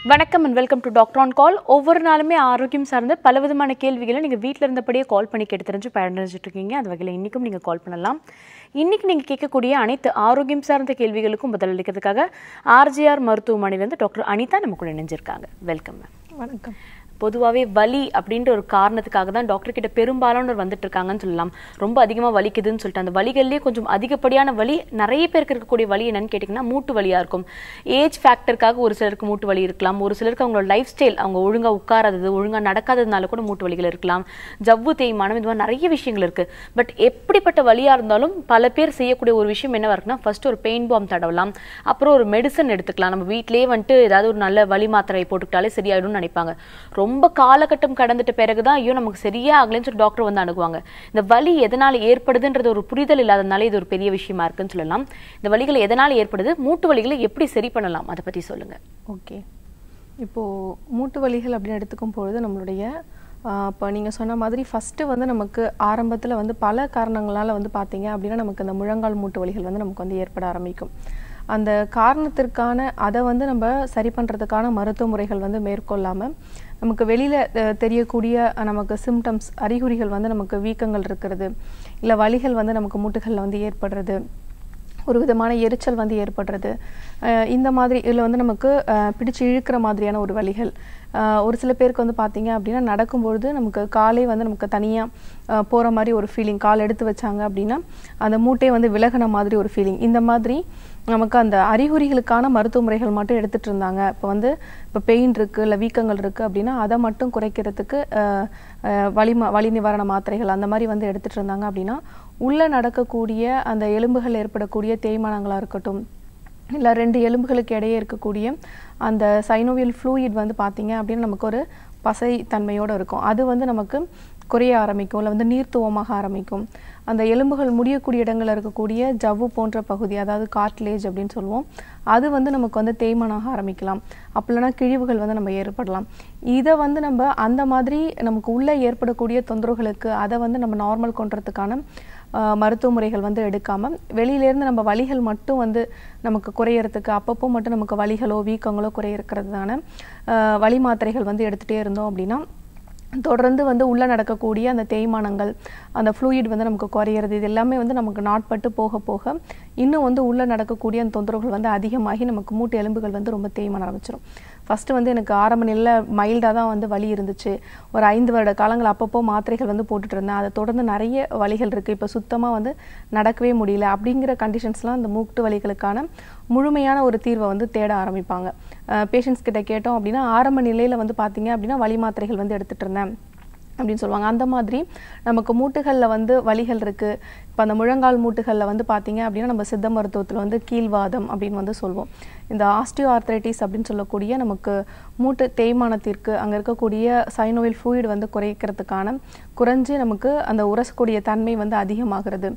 வணக்கம் and welcome to doctor on call ஒவ்வொரு நாளுமே ஆரோக்கியம் சார்ந்த பல விதமான கேள்விகளை நீங்கள் வீட்டில் இருந்தபடியே கால் பண்ணி கேட்டு தெரிஞ்சு பயனடைஞ்சிட்டு இருக்கீங்க அந்த வகையில் இன்றைக்கும் நீங்கள் கால் பண்ணலாம் இன்றைக்கி நீங்கள் கேட்கக்கூடிய அனைத்து ஆரோக்கியம் சார்ந்த கேள்விகளுக்கும் பதிலளிக்கிறதுக்காக ஆர்ஜிஆர் மருத்துவமனையிலேருந்து டாக்டர் அனிதா நம்ம கூட இணைஞ்சிருக்காங்க வெல்கம் மேம் வணக்கம் பொதுவாகவே வலி அப்படின்ற ஒரு காரணத்துக்காக தான் டாக்டர் கிட்ட பெரும்பாலானோர் வந்துட்டு இருக்காங்கன்னு சொல்லலாம் ரொம்ப அதிகமாக வலிக்குதுன்னு சொல்லிட்டு அந்த வலிகள்லேயே கொஞ்சம் அதிகப்படியான வலி நிறைய பேருக்கு இருக்கக்கூடிய வலி என்னன்னு கேட்டிங்கன்னா மூட்டு வலியாக இருக்கும் ஏஜ் ஃபேக்டருக்காக ஒரு சிலருக்கு மூட்டு வலி இருக்கலாம் ஒரு சிலருக்கு அவங்களோட லைஃப் ஸ்டைல் அவங்க ஒழுங்காக உட்காராதது ஒழுங்காக நடக்காததுனால கூட மூட்டு வலிகள் இருக்கலாம் ஜவ்வு தேய்மானம் இது மாதிரி நிறைய விஷயங்கள் இருக்குது பட் எப்படிப்பட்ட வலியாக இருந்தாலும் பல பேர் செய்யக்கூடிய ஒரு விஷயம் என்னவா இருக்குன்னா ஃபர்ஸ்ட் ஒரு பெயின் பாம் தடவலாம் அப்புறம் ஒரு மெடிசன் எடுத்துக்கலாம் நம்ம வீட்டிலேயே வந்துட்டு ஏதாவது ஒரு நல்ல வலி மாத்திரை போட்டுக்கிட்டாலே சரியாயிடும்னு நினைப்பாங்க ரொம்ப காலகட்டம் கடந்துட்ட பிறகுதான் ஐயோ நமக்கு சரியா ஆகலைன்னு சொல்லி டாக்டர் வந்து அணுகுவாங்க இந்த வலி எதனால ஏற்படுதுன்றது ஒரு புரிதல் இல்லாதனால இது ஒரு பெரிய விஷயமா இருக்குன்னு சொல்லலாம் இந்த வலிகள் எதனால ஏற்படுது மூட்டு வலிகளை எப்படி சரி பண்ணலாம் அதை பத்தி சொல்லுங்க ஓகே இப்போது மூட்டு வலிகள் அப்படின்னு எடுத்துக்கும் பொழுது நம்மளுடைய இப்போ நீங்கள் சொன்ன மாதிரி ஃபஸ்ட்டு வந்து நமக்கு ஆரம்பத்தில் வந்து பல காரணங்களால் வந்து பார்த்தீங்க அப்படின்னா நமக்கு இந்த முழங்கால் மூட்டு வலிகள் வந்து நமக்கு வந்து ஏற்பட ஆரம்பிக்கும் அந்த காரணத்திற்கான அதை வந்து நம்ம சரி பண்ணுறதுக்கான மருத்துவ முறைகள் வந்து மேற்கொள்ளாமல் நமக்கு வெளியில் தெரியக்கூடிய நமக்கு சிம்டம்ஸ் அறிகுறிகள் வந்து நமக்கு வீக்கங்கள் இருக்கிறது இல்லை வலிகள் வந்து நமக்கு மூட்டுகளில் வந்து ஏற்படுறது ஒரு விதமான எரிச்சல் வந்து ஏற்படுறது அஹ் இந்த மாதிரி இதில் வந்து நமக்கு அஹ் பிடிச்சு இழுக்கிற மாதிரியான ஒரு வலிகள் அஹ் ஒரு சில பேருக்கு வந்து பார்த்தீங்க அப்படின்னா நடக்கும்பொழுது நமக்கு காலே வந்து நமக்கு தனியாக போகிற மாதிரி ஒரு ஃபீலிங் கால் எடுத்து வச்சாங்க அப்படின்னா அந்த மூட்டை வந்து விலகின மாதிரி ஒரு ஃபீலிங் இந்த மாதிரி நமக்கு அந்த அறிகுறிகளுக்கான மருத்துவ முறைகள் மட்டும் எடுத்துகிட்டு இருந்தாங்க இப்போ வந்து இப்போ பெயின் இருக்குது இல்லை வீக்கங்கள் இருக்குது அப்படின்னா அதை மட்டும் குறைக்கிறதுக்கு அஹ், அஹ், வலி ம- வலி நிவாரண மாத்திரைகள் அந்த மாதிரி வந்து எடுத்துகிட்டு இருந்தாங்க அப்படின்னா உள்ளே நடக்கக்கூடிய அந்த எலும்புகள் ஏற்படக்கூடிய தேய்மானங்களாக இருக்கட்டும் இல்லை ரெண்டு எலும்புகளுக்கு இடையே இருக்கக்கூடிய அந்த சைனோவியல் ஃப்ளூயிட் வந்து பார்த்தீங்க அப்படின்னா நமக்கு ஒரு பசை தன்மையோடு இருக்கும் அது வந்து நமக்கு குறைய ஆரம்பிக்கும் இல்லை வந்து நீர்த்துவமாக ஆரம்பிக்கும் அந்த எலும்புகள் முடியக்கூடிய இடங்களில் இருக்கக்கூடிய ஜவ்வு போன்ற பகுதி அதாவது கார்ட்லேஜ் அப்படின்னு சொல்லுவோம் அது வந்து நமக்கு வந்து தேய்மானாக ஆரம்பிக்கலாம் அப்படி இல்லைன்னா கிழிவுகள் வந்து நம்ம ஏற்படலாம் இதை வந்து நம்ம அந்த மாதிரி நமக்கு உள்ளே ஏற்படக்கூடிய தொந்தரவுகளுக்கு அதை வந்து நம்ம நார்மல் கொண்டுறதுக்கான ஆஹ், மருத்துவ முறைகள் வந்து எடுக்காமல் வெளியிலேருந்து நம்ம வலிகள் மட்டும் வந்து நமக்கு குறையறதுக்கு அப்பப்போ மட்டும் நமக்கு வலிகளோ வீக்கங்களோ குறையிறதுக்கான ஆஹ், வலி மாத்திரைகள் வந்து எடுத்துகிட்டே இருந்தோம் அப்படின்னா தொடர்ந்து வந்து உள்ளே நடக்கக்கூடிய அந்த தேய்மானங்கள் அந்த ஃப்ளூயிட் வந்து நமக்கு குறையிறது இது எல்லாமே வந்து நமக்கு நாட்பட்டு போக போக இன்னும் வந்து உள்ளே நடக்கக்கூடிய அந்த தொந்தரவுகள் வந்து அதிகமாகி நமக்கு மூட்டு எலும்புகள் வந்து ரொம்ப தேய்மான ஆரம்பிச்சிடும் ஃபஸ்ட்டு வந்து எனக்கு ஆரம்ப நிலையில் மைல்டாக தான் வந்து வலி இருந்துச்சு ஒரு ஐந்து வருட காலங்கள் அப்பப்போ மாத்திரைகள் வந்து போட்டுட்டு இருந்தேன் அதை தொடர்ந்து நிறைய வலிகள் இருக்குது இப்போ சுத்தமாக வந்து நடக்கவே முடியல அப்படிங்கிற கண்டிஷன்ஸ்லாம் இந்த மூட்டு வலிகளுக்கான முழுமையான ஒரு தீர்வை வந்து தேட ஆரம்பிப்பாங்க பேஷண்ட்ஸ் கிட்ட கேட்டோம் அப்படின்னா ஆரம்ப நிலையில் வந்து பார்த்தீங்க அப்படின்னா வலி மாத்திரைகள் வந்து எடுத்துட்டு இருந்தேன் அப்படின்னு சொல்லுவாங்க அந்த மாதிரி நமக்கு மூட்டுகளில் வந்து வலிகள் இருக்குது இப்போ அந்த முழங்கால் மூட்டுகளில் வந்து பார்த்தீங்க அப்படின்னா நம்ம சித்த மருத்துவத்தில் வந்து கீழ்வாதம் அப்படின்னு வந்து சொல்லுவோம் இந்த ஆஸ்டியோ ஆர்த்ரைட்டிஸ் அப்படின்னு சொல்லக்கூடிய நமக்கு மூட்டு தேய்மானத்திற்கு அங்கே இருக்கக்கூடிய சைனோவில் ஃப்ளூயிட் வந்து குறைக்கிறதுக்கான குறைஞ்சு நமக்கு அந்த உரசக்கூடிய தன்மை வந்து அதிகமாகிறது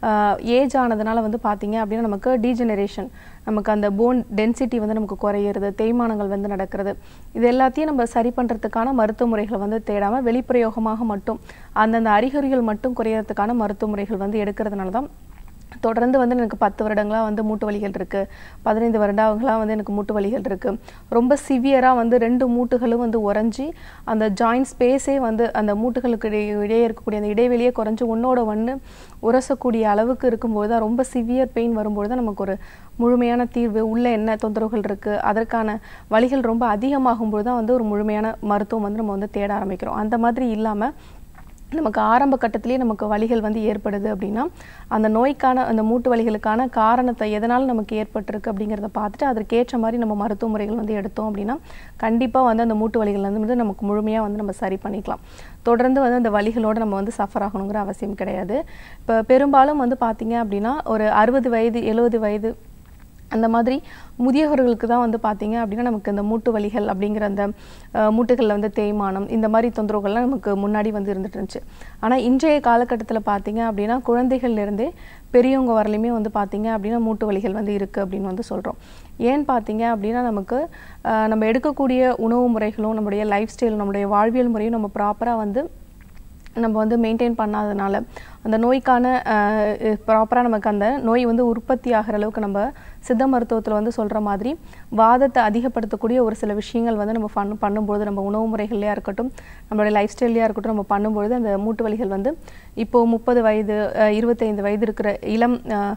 ஏஜ் ஆனதுனால வந்து பார்த்தீங்க அப்படின்னா நமக்கு டீஜெனரேஷன் நமக்கு அந்த போன் டென்சிட்டி வந்து நமக்கு குறையிறது தேய்மானங்கள் வந்து நடக்கிறது இது எல்லாத்தையும் நம்ம சரி பண்ணுறதுக்கான மருத்துவ முறைகளை வந்து தேடாமல் வெளிப்பிரயோகமாக மட்டும் அந்தந்த அறிகுறிகள் மட்டும் குறையறதுக்கான மருத்துவ முறைகள் வந்து எடுக்கிறதுனால தான் தொடர்ந்து வந்து எனக்கு பத்து வருடங்களாக வந்து மூட்டு வலிகள் இருக்குது பதினைந்து வருடங்களாக வந்து எனக்கு மூட்டு வலிகள் இருக்குது ரொம்ப சிவியராக வந்து ரெண்டு மூட்டுகளும் வந்து உறைஞ்சி அந்த ஜாயிண்ட் ஸ்பேஸே வந்து அந்த மூட்டுகளுக்கு இடையே இடையே இருக்கக்கூடிய அந்த இடைவெளியே குறைஞ்சி ஒன்னோட ஒன்று உரசக்கூடிய அளவுக்கு இருக்கும்போது தான் ரொம்ப சிவியர் பெயின் வரும்போது தான் நமக்கு ஒரு முழுமையான தீர்வு உள்ளே என்ன தொந்தரவுகள் இருக்குது அதற்கான வலிகள் ரொம்ப அதிகமாகும்போது தான் வந்து ஒரு முழுமையான மருத்துவம் வந்து நம்ம வந்து தேட ஆரம்பிக்கிறோம் அந்த மாதிரி இல்லாமல் நமக்கு ஆரம்ப கட்டத்திலேயே நமக்கு வலிகள் வந்து ஏற்படுது அப்படின்னா அந்த நோய்க்கான அந்த மூட்டு வலிகளுக்கான காரணத்தை எதனால் நமக்கு ஏற்பட்டிருக்கு அப்படிங்கிறத பார்த்துட்டு அதற்கேற்ற மாதிரி நம்ம மருத்துவ முறைகள் வந்து எடுத்தோம் அப்படின்னா கண்டிப்பாக வந்து அந்த மூட்டு வலிகள் வந்து நமக்கு முழுமையாக வந்து நம்ம சரி பண்ணிக்கலாம் தொடர்ந்து வந்து அந்த வலிகளோடு நம்ம வந்து சஃபர் ஆகணுங்கிற அவசியம் கிடையாது இப்போ பெரும்பாலும் வந்து பார்த்தீங்க அப்படின்னா ஒரு அறுபது வயது எழுபது வயது அந்த மாதிரி முதியவர்களுக்கு தான் வந்து பார்த்தீங்க அப்படின்னா நமக்கு இந்த மூட்டு வலிகள் அப்படிங்கிற அந்த அஹ், மூட்டுகளில் வந்து தேய்மானம் இந்த மாதிரி தொந்தரவுகள்லாம் நமக்கு முன்னாடி வந்து இருந்துட்டு இருந்துச்சு ஆனால் இன்றைய காலகட்டத்தில் பார்த்தீங்க அப்படின்னா குழந்தைகள்லேருந்தே பெரியவங்க வரலையுமே வந்து பார்த்தீங்க அப்படின்னா மூட்டு வலிகள் வந்து இருக்குது அப்படின்னு வந்து சொல்கிறோம் ஏன்னு பார்த்தீங்க அப்படின்னா நமக்கு அஹ், நம்ம எடுக்கக்கூடிய உணவு முறைகளும் நம்முடைய லைஃப் ஸ்டைல் நம்முடைய வாழ்வியல் முறையும் நம்ம ப்ராப்பராக வந்து நம்ம வந்து மெயின்டைன் பண்ணாதனால அந்த நோய்க்கான ப்ராப்பராக நமக்கு அந்த நோய் வந்து உற்பத்தி ஆகிற அளவுக்கு நம்ம சித்த மருத்துவத்தில் வந்து சொல்கிற மாதிரி வாதத்தை அதிகப்படுத்தக்கூடிய ஒரு சில விஷயங்கள் வந்து நம்ம பண்ண பண்ணும்பொழுது நம்ம உணவு முறைகள்லையாக இருக்கட்டும் நம்மளுடைய லைஃப் ஸ்டைல்லையாக இருக்கட்டும் நம்ம பண்ணும்பொழுது அந்த மூட்டு வலிகள் வந்து இப்போது முப்பது வயது அஹ், இருபத்தைந்து வயது இருக்கிற இளம் அஹ்,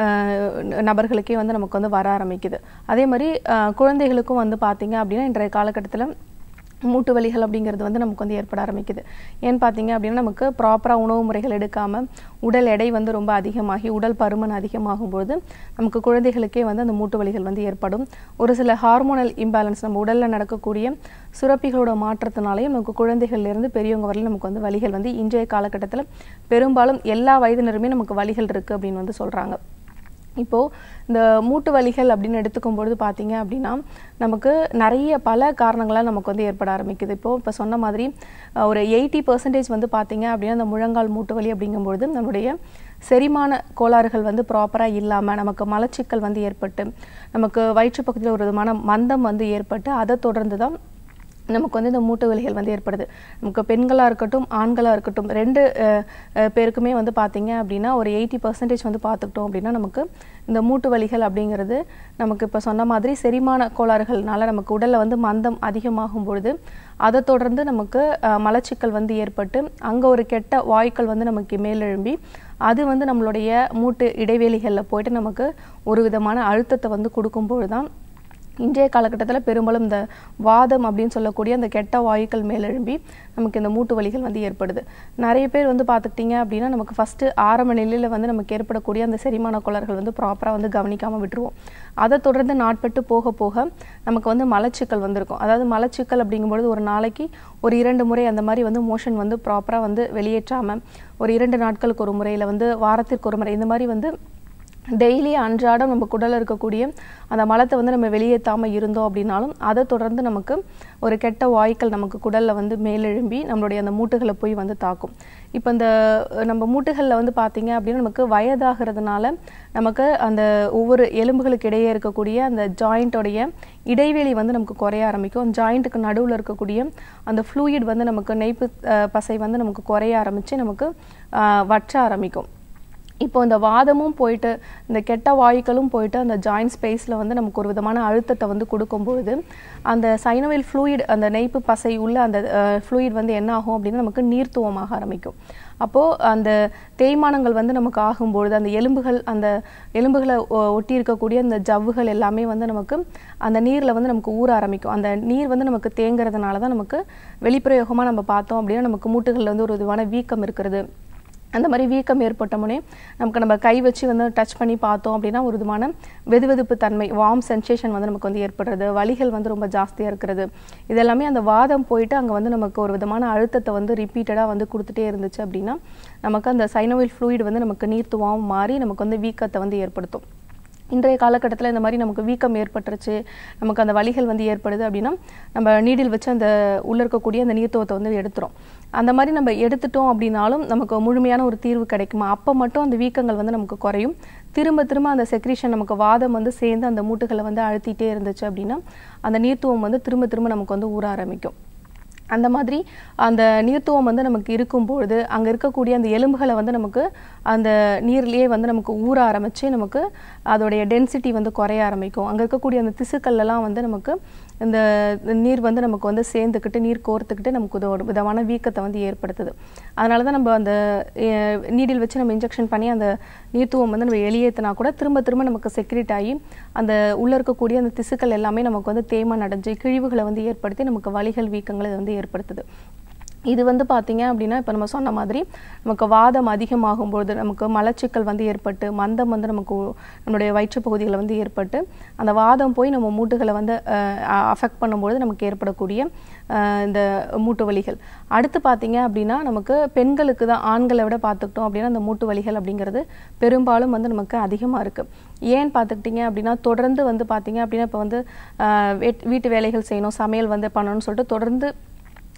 அஹ், நபர்களுக்கே வந்து நமக்கு வந்து வர ஆரம்பிக்குது அதே மாதிரி அஹ், குழந்தைகளுக்கும் வந்து பார்த்தீங்க அப்படின்னா இன்றைய காலகட்டத்தில் மூட்டு வலிகள் அப்படிங்கிறது வந்து நமக்கு வந்து ஏற்பட ஆரம்பிக்குது ஏன்னு பார்த்தீங்க அப்படின்னா நமக்கு ப்ராப்பராக உணவு முறைகள் எடுக்காமல் உடல் எடை வந்து ரொம்ப அதிகமாகி உடல் பருமன் அதிகமாகும் பொழுது நமக்கு குழந்தைகளுக்கே வந்து அந்த மூட்டு வலிகள் வந்து ஏற்படும் ஒரு சில ஹார்மோனல் இம்பேலன்ஸ் நம்ம உடலில் நடக்கக்கூடிய சுரப்பிகளோட மாற்றத்தினாலேயும் நமக்கு குழந்தைகள்லேருந்து பெரியவங்க வரையிலும் நமக்கு வந்து வலிகள் வந்து இன்றைய காலகட்டத்தில் பெரும்பாலும் எல்லா வயதினருமே நமக்கு வலிகள் இருக்குது அப்படின்னு வந்து சொல்கிறாங்க இப்போது இந்த மூட்டு வலிகள் அப்படின்னு எடுத்துக்கும் பொழுது பார்த்தீங்க அப்படின்னா நமக்கு நிறைய பல காரணங்களால் நமக்கு வந்து ஏற்பட ஆரம்பிக்குது இப்போது இப்போ சொன்ன மாதிரி அஹ், ஒரு எயிட்டி பர்சன்டேஜ் வந்து பார்த்தீங்க அப்படின்னா இந்த முழங்கால் மூட்டு வலி அப்படிங்கும்பொழுது நம்மளுடைய செரிமான கோளாறுகள் வந்து ப்ராப்பராக இல்லாமல் நமக்கு மலச்சிக்கல் வந்து ஏற்பட்டு நமக்கு வயிற்றுப் பக்கத்தில் ஒரு விதமான மந்தம் வந்து ஏற்பட்டு அதை தொடர்ந்து தான் நமக்கு வந்து இந்த மூட்டு வலிகள் வந்து ஏற்படுது நமக்கு பெண்களாக இருக்கட்டும் ஆண்களாக இருக்கட்டும் ரெண்டு அஹ், அஹ், பேருக்குமே வந்து பார்த்தீங்க அப்படின்னா ஒரு எயிட்டி பர்சன்டேஜ் வந்து பார்த்துக்கிட்டோம் அப்படின்னா நமக்கு இந்த மூட்டு வலிகள் அப்படிங்கிறது நமக்கு இப்போ சொன்ன மாதிரி செரிமான கோளாறுகள்னால நமக்கு உடலில் வந்து மந்தம் அதிகமாகும் பொழுது அதை தொடர்ந்து நமக்கு அஹ், மலச்சிக்கல் வந்து ஏற்பட்டு அங்கே ஒரு கெட்ட வாயுக்கள் வந்து நமக்கு மேலெழும்பி அது வந்து நம்மளுடைய மூட்டு இடைவெளிகளில் போயிட்டு நமக்கு ஒரு விதமான அழுத்தத்தை வந்து கொடுக்கும்பொழுது தான் இன்றைய காலகட்டத்தில் பெரும்பாலும் இந்த வாதம் அப்படின்னு சொல்லக்கூடிய அந்த கெட்ட வாயுக்கள் மேலெழும்பி நமக்கு இந்த மூட்டு வலிகள் வந்து ஏற்படுது நிறைய பேர் வந்து பார்த்துக்கிட்டிங்க அப்படின்னா நமக்கு ஃபஸ்ட்டு ஆரம்ப நிலையில் வந்து நமக்கு ஏற்படக்கூடிய அந்த செரிமான கோளாறுகள் வந்து ப்ராப்பராக வந்து கவனிக்காமல் விட்டுருவோம் அதை தொடர்ந்து நாட்பட்டு போக போக நமக்கு வந்து மலச்சிக்கல் வந்திருக்கும் அதாவது மலச்சிக்கல் அப்படிங்கும்பொழுது ஒரு நாளைக்கு ஒரு இரண்டு முறை அந்த மாதிரி வந்து மோஷன் வந்து ப்ராப்பராக வந்து வெளியேற்றாமல் ஒரு இரண்டு நாட்களுக்கு ஒரு முறையில் வந்து வாரத்திற்கு ஒரு முறை இந்த மாதிரி வந்து டெய்லி அன்றாடம் நம்ம குடலில் இருக்கக்கூடிய அந்த மலத்தை வந்து நம்ம வெளியேற்றாமல் இருந்தோம் அப்படின்னாலும் அதை தொடர்ந்து நமக்கு ஒரு கெட்ட வாய்க்கள் நமக்கு குடலில் வந்து மேலெழும்பி நம்மளுடைய அந்த மூட்டுகளை போய் வந்து தாக்கும் இப்போ இந்த அஹ், நம்ம மூட்டுகளில் வந்து பார்த்தீங்க அப்படின்னா நமக்கு வயதாகிறதுனால நமக்கு அந்த ஒவ்வொரு எலும்புகளுக்கு இடையே இருக்கக்கூடிய அந்த ஜாயிண்ட்டோடைய இடைவெளி வந்து நமக்கு குறைய ஆரம்பிக்கும் ஜாயிண்ட்டுக்கு நடுவில் இருக்கக்கூடிய அந்த ஃப்ளூயிட் வந்து நமக்கு நெய்ப்பு அஹ், பசை வந்து நமக்கு குறைய ஆரம்பித்து நமக்கு அஹ், வற்ற ஆரம்பிக்கும் இப்போ இந்த வாதமும் போயிட்டு இந்த கெட்ட வாயுக்களும் போயிட்டு அந்த ஜாயிண்ட் ஸ்பேஸில் வந்து நமக்கு ஒரு விதமான அழுத்தத்தை வந்து கொடுக்கும்பொழுது அந்த சைனோவில் ஃப்ளூயிட் அந்த நெய்ப்பு பசை உள்ள அந்த ஃப்ளூயிட் வந்து என்ன ஆகும் அப்படின்னா நமக்கு நீர்த்துவமாக ஆரம்பிக்கும் அப்போது அந்த தேய்மானங்கள் வந்து நமக்கு ஆகும்பொழுது அந்த எலும்புகள் அந்த எலும்புகளை ஒ- ஒட்டி இருக்கக்கூடிய அந்த ஜவ்வுகள் எல்லாமே வந்து நமக்கு அந்த நீரில் வந்து நமக்கு ஊற ஆரம்பிக்கும் அந்த நீர் வந்து நமக்கு தேங்குறதுனால தான் நமக்கு வெளிப்பிரயோகமாக நம்ம பார்த்தோம் அப்படின்னா நமக்கு மூட்டுகளில் வந்து ஒரு விதமான வீக்கம் இருக்கிறது அந்த மாதிரி வீக்கம் ஏற்பட்டமுனே நமக்கு நம்ம கை வச்சு வந்து டச் பண்ணி பார்த்தோம் அப்படின்னா ஒரு விதமான வெதுவெதுப்பு தன்மை வார்ம் சென்சேஷன் வந்து நமக்கு வந்து ஏற்படுறது வலிகள் வந்து ரொம்ப ஜாஸ்தியாக இருக்கிறது இதெல்லாமே அந்த வாதம் போயிட்டு அங்கே வந்து நமக்கு ஒரு விதமான அழுத்தத்தை வந்து ரிப்பீட்டடாக வந்து கொடுத்துட்டே இருந்துச்சு அப்படின்னா நமக்கு அந்த சைனோவில் ஃப்ளூயிட் வந்து நமக்கு நீர்த்துவாகவும் மாறி நமக்கு வந்து வீக்கத்தை வந்து ஏற்படுத்தும் இன்றைய காலகட்டத்தில் இந்த மாதிரி நமக்கு வீக்கம் ஏற்பட்டுருச்சு நமக்கு அந்த வலிகள் வந்து ஏற்படுது அப்படின்னா நம்ம நீடில் வச்சு அந்த உள்ள இருக்கக்கூடிய அந்த நீர்த்துவத்தை வந்து எடுத்துரும் அந்த மாதிரி நம்ம எடுத்துட்டோம் அப்படின்னாலும் நமக்கு முழுமையான ஒரு தீர்வு கிடைக்குமா அப்போ மட்டும் அந்த வீக்கங்கள் வந்து நமக்கு குறையும் திரும்ப திரும்ப அந்த செக்ரீஷன் நமக்கு வாதம் வந்து சேர்ந்து அந்த மூட்டுகளை வந்து அழுத்திட்டே இருந்துச்சு அப்படின்னா அந்த நீர்த்துவம் வந்து திரும்ப திரும்ப நமக்கு வந்து ஊற ஆரம்பிக்கும் அந்த மாதிரி அந்த நீர்த்துவம் வந்து நமக்கு இருக்கும்பொழுது அங்கே இருக்கக்கூடிய அந்த எலும்புகளை வந்து நமக்கு அந்த நீர்லேயே வந்து நமக்கு ஊற ஆரம்பித்து நமக்கு அதோடைய டென்சிட்டி வந்து குறைய ஆரம்பிக்கும் அங்கே இருக்கக்கூடிய அந்த திசுக்கள்லாம் வந்து நமக்கு இந்த நீர் வந்து நமக்கு வந்து சேர்ந்துக்கிட்டு நீர் கோர்த்துக்கிட்டு நமக்கு இது ஒரு விதமான வீக்கத்தை வந்து ஏற்படுத்துது அதனால தான் நம்ம அந்த நீடில் வச்சு நம்ம இன்ஜெக்ஷன் பண்ணி அந்த நீர்த்துவம் வந்து நம்ம வெளியேற்றினா கூட திரும்ப திரும்ப நமக்கு செக்ரேட் ஆகி அந்த உள்ளே இருக்கக்கூடிய அந்த திசுக்கள் எல்லாமே நமக்கு வந்து தேய்மான் அடைஞ்சு கிழிவுகளை வந்து ஏற்படுத்தி நமக்கு வலிகள் வீக்கங்களை இது வந்து ஏற்படுத்துது இது வந்து பார்த்தீங்க அப்படின்னா இப்போ நம்ம சொன்ன மாதிரி நமக்கு வாதம் அதிகமாகும் பொழுது நமக்கு மலச்சிக்கல் வந்து ஏற்பட்டு மந்தம் வந்து நமக்கு உ- நம்மளுடைய வயிற்றுப் பகுதிகளை வந்து ஏற்பட்டு அந்த வாதம் போய் நம்ம மூட்டுகளை வந்து அஃபெக்ட் பண்ணும்பொழுது நமக்கு ஏற்படக்கூடிய அஹ், இந்த மூட்டு வலிகள் அடுத்து பார்த்தீங்க அப்படின்னா நமக்கு பெண்களுக்கு தான் ஆண்களை விட பார்த்துக்கிட்டோம் அப்படின்னா அந்த மூட்டு வலிகள் அப்படிங்கிறது பெரும்பாலும் வந்து நமக்கு அதிகமாக இருக்குது ஏன்னு பார்த்துக்கிட்டிங்க அப்படின்னா தொடர்ந்து வந்து பார்த்தீங்க அப்படின்னா இப்போ வந்து அஹ், வீட்- வீட்டு வேலைகள் செய்யணும் சமையல் வந்து பண்ணணும்னு சொல்லிட்டு தொடர்ந்து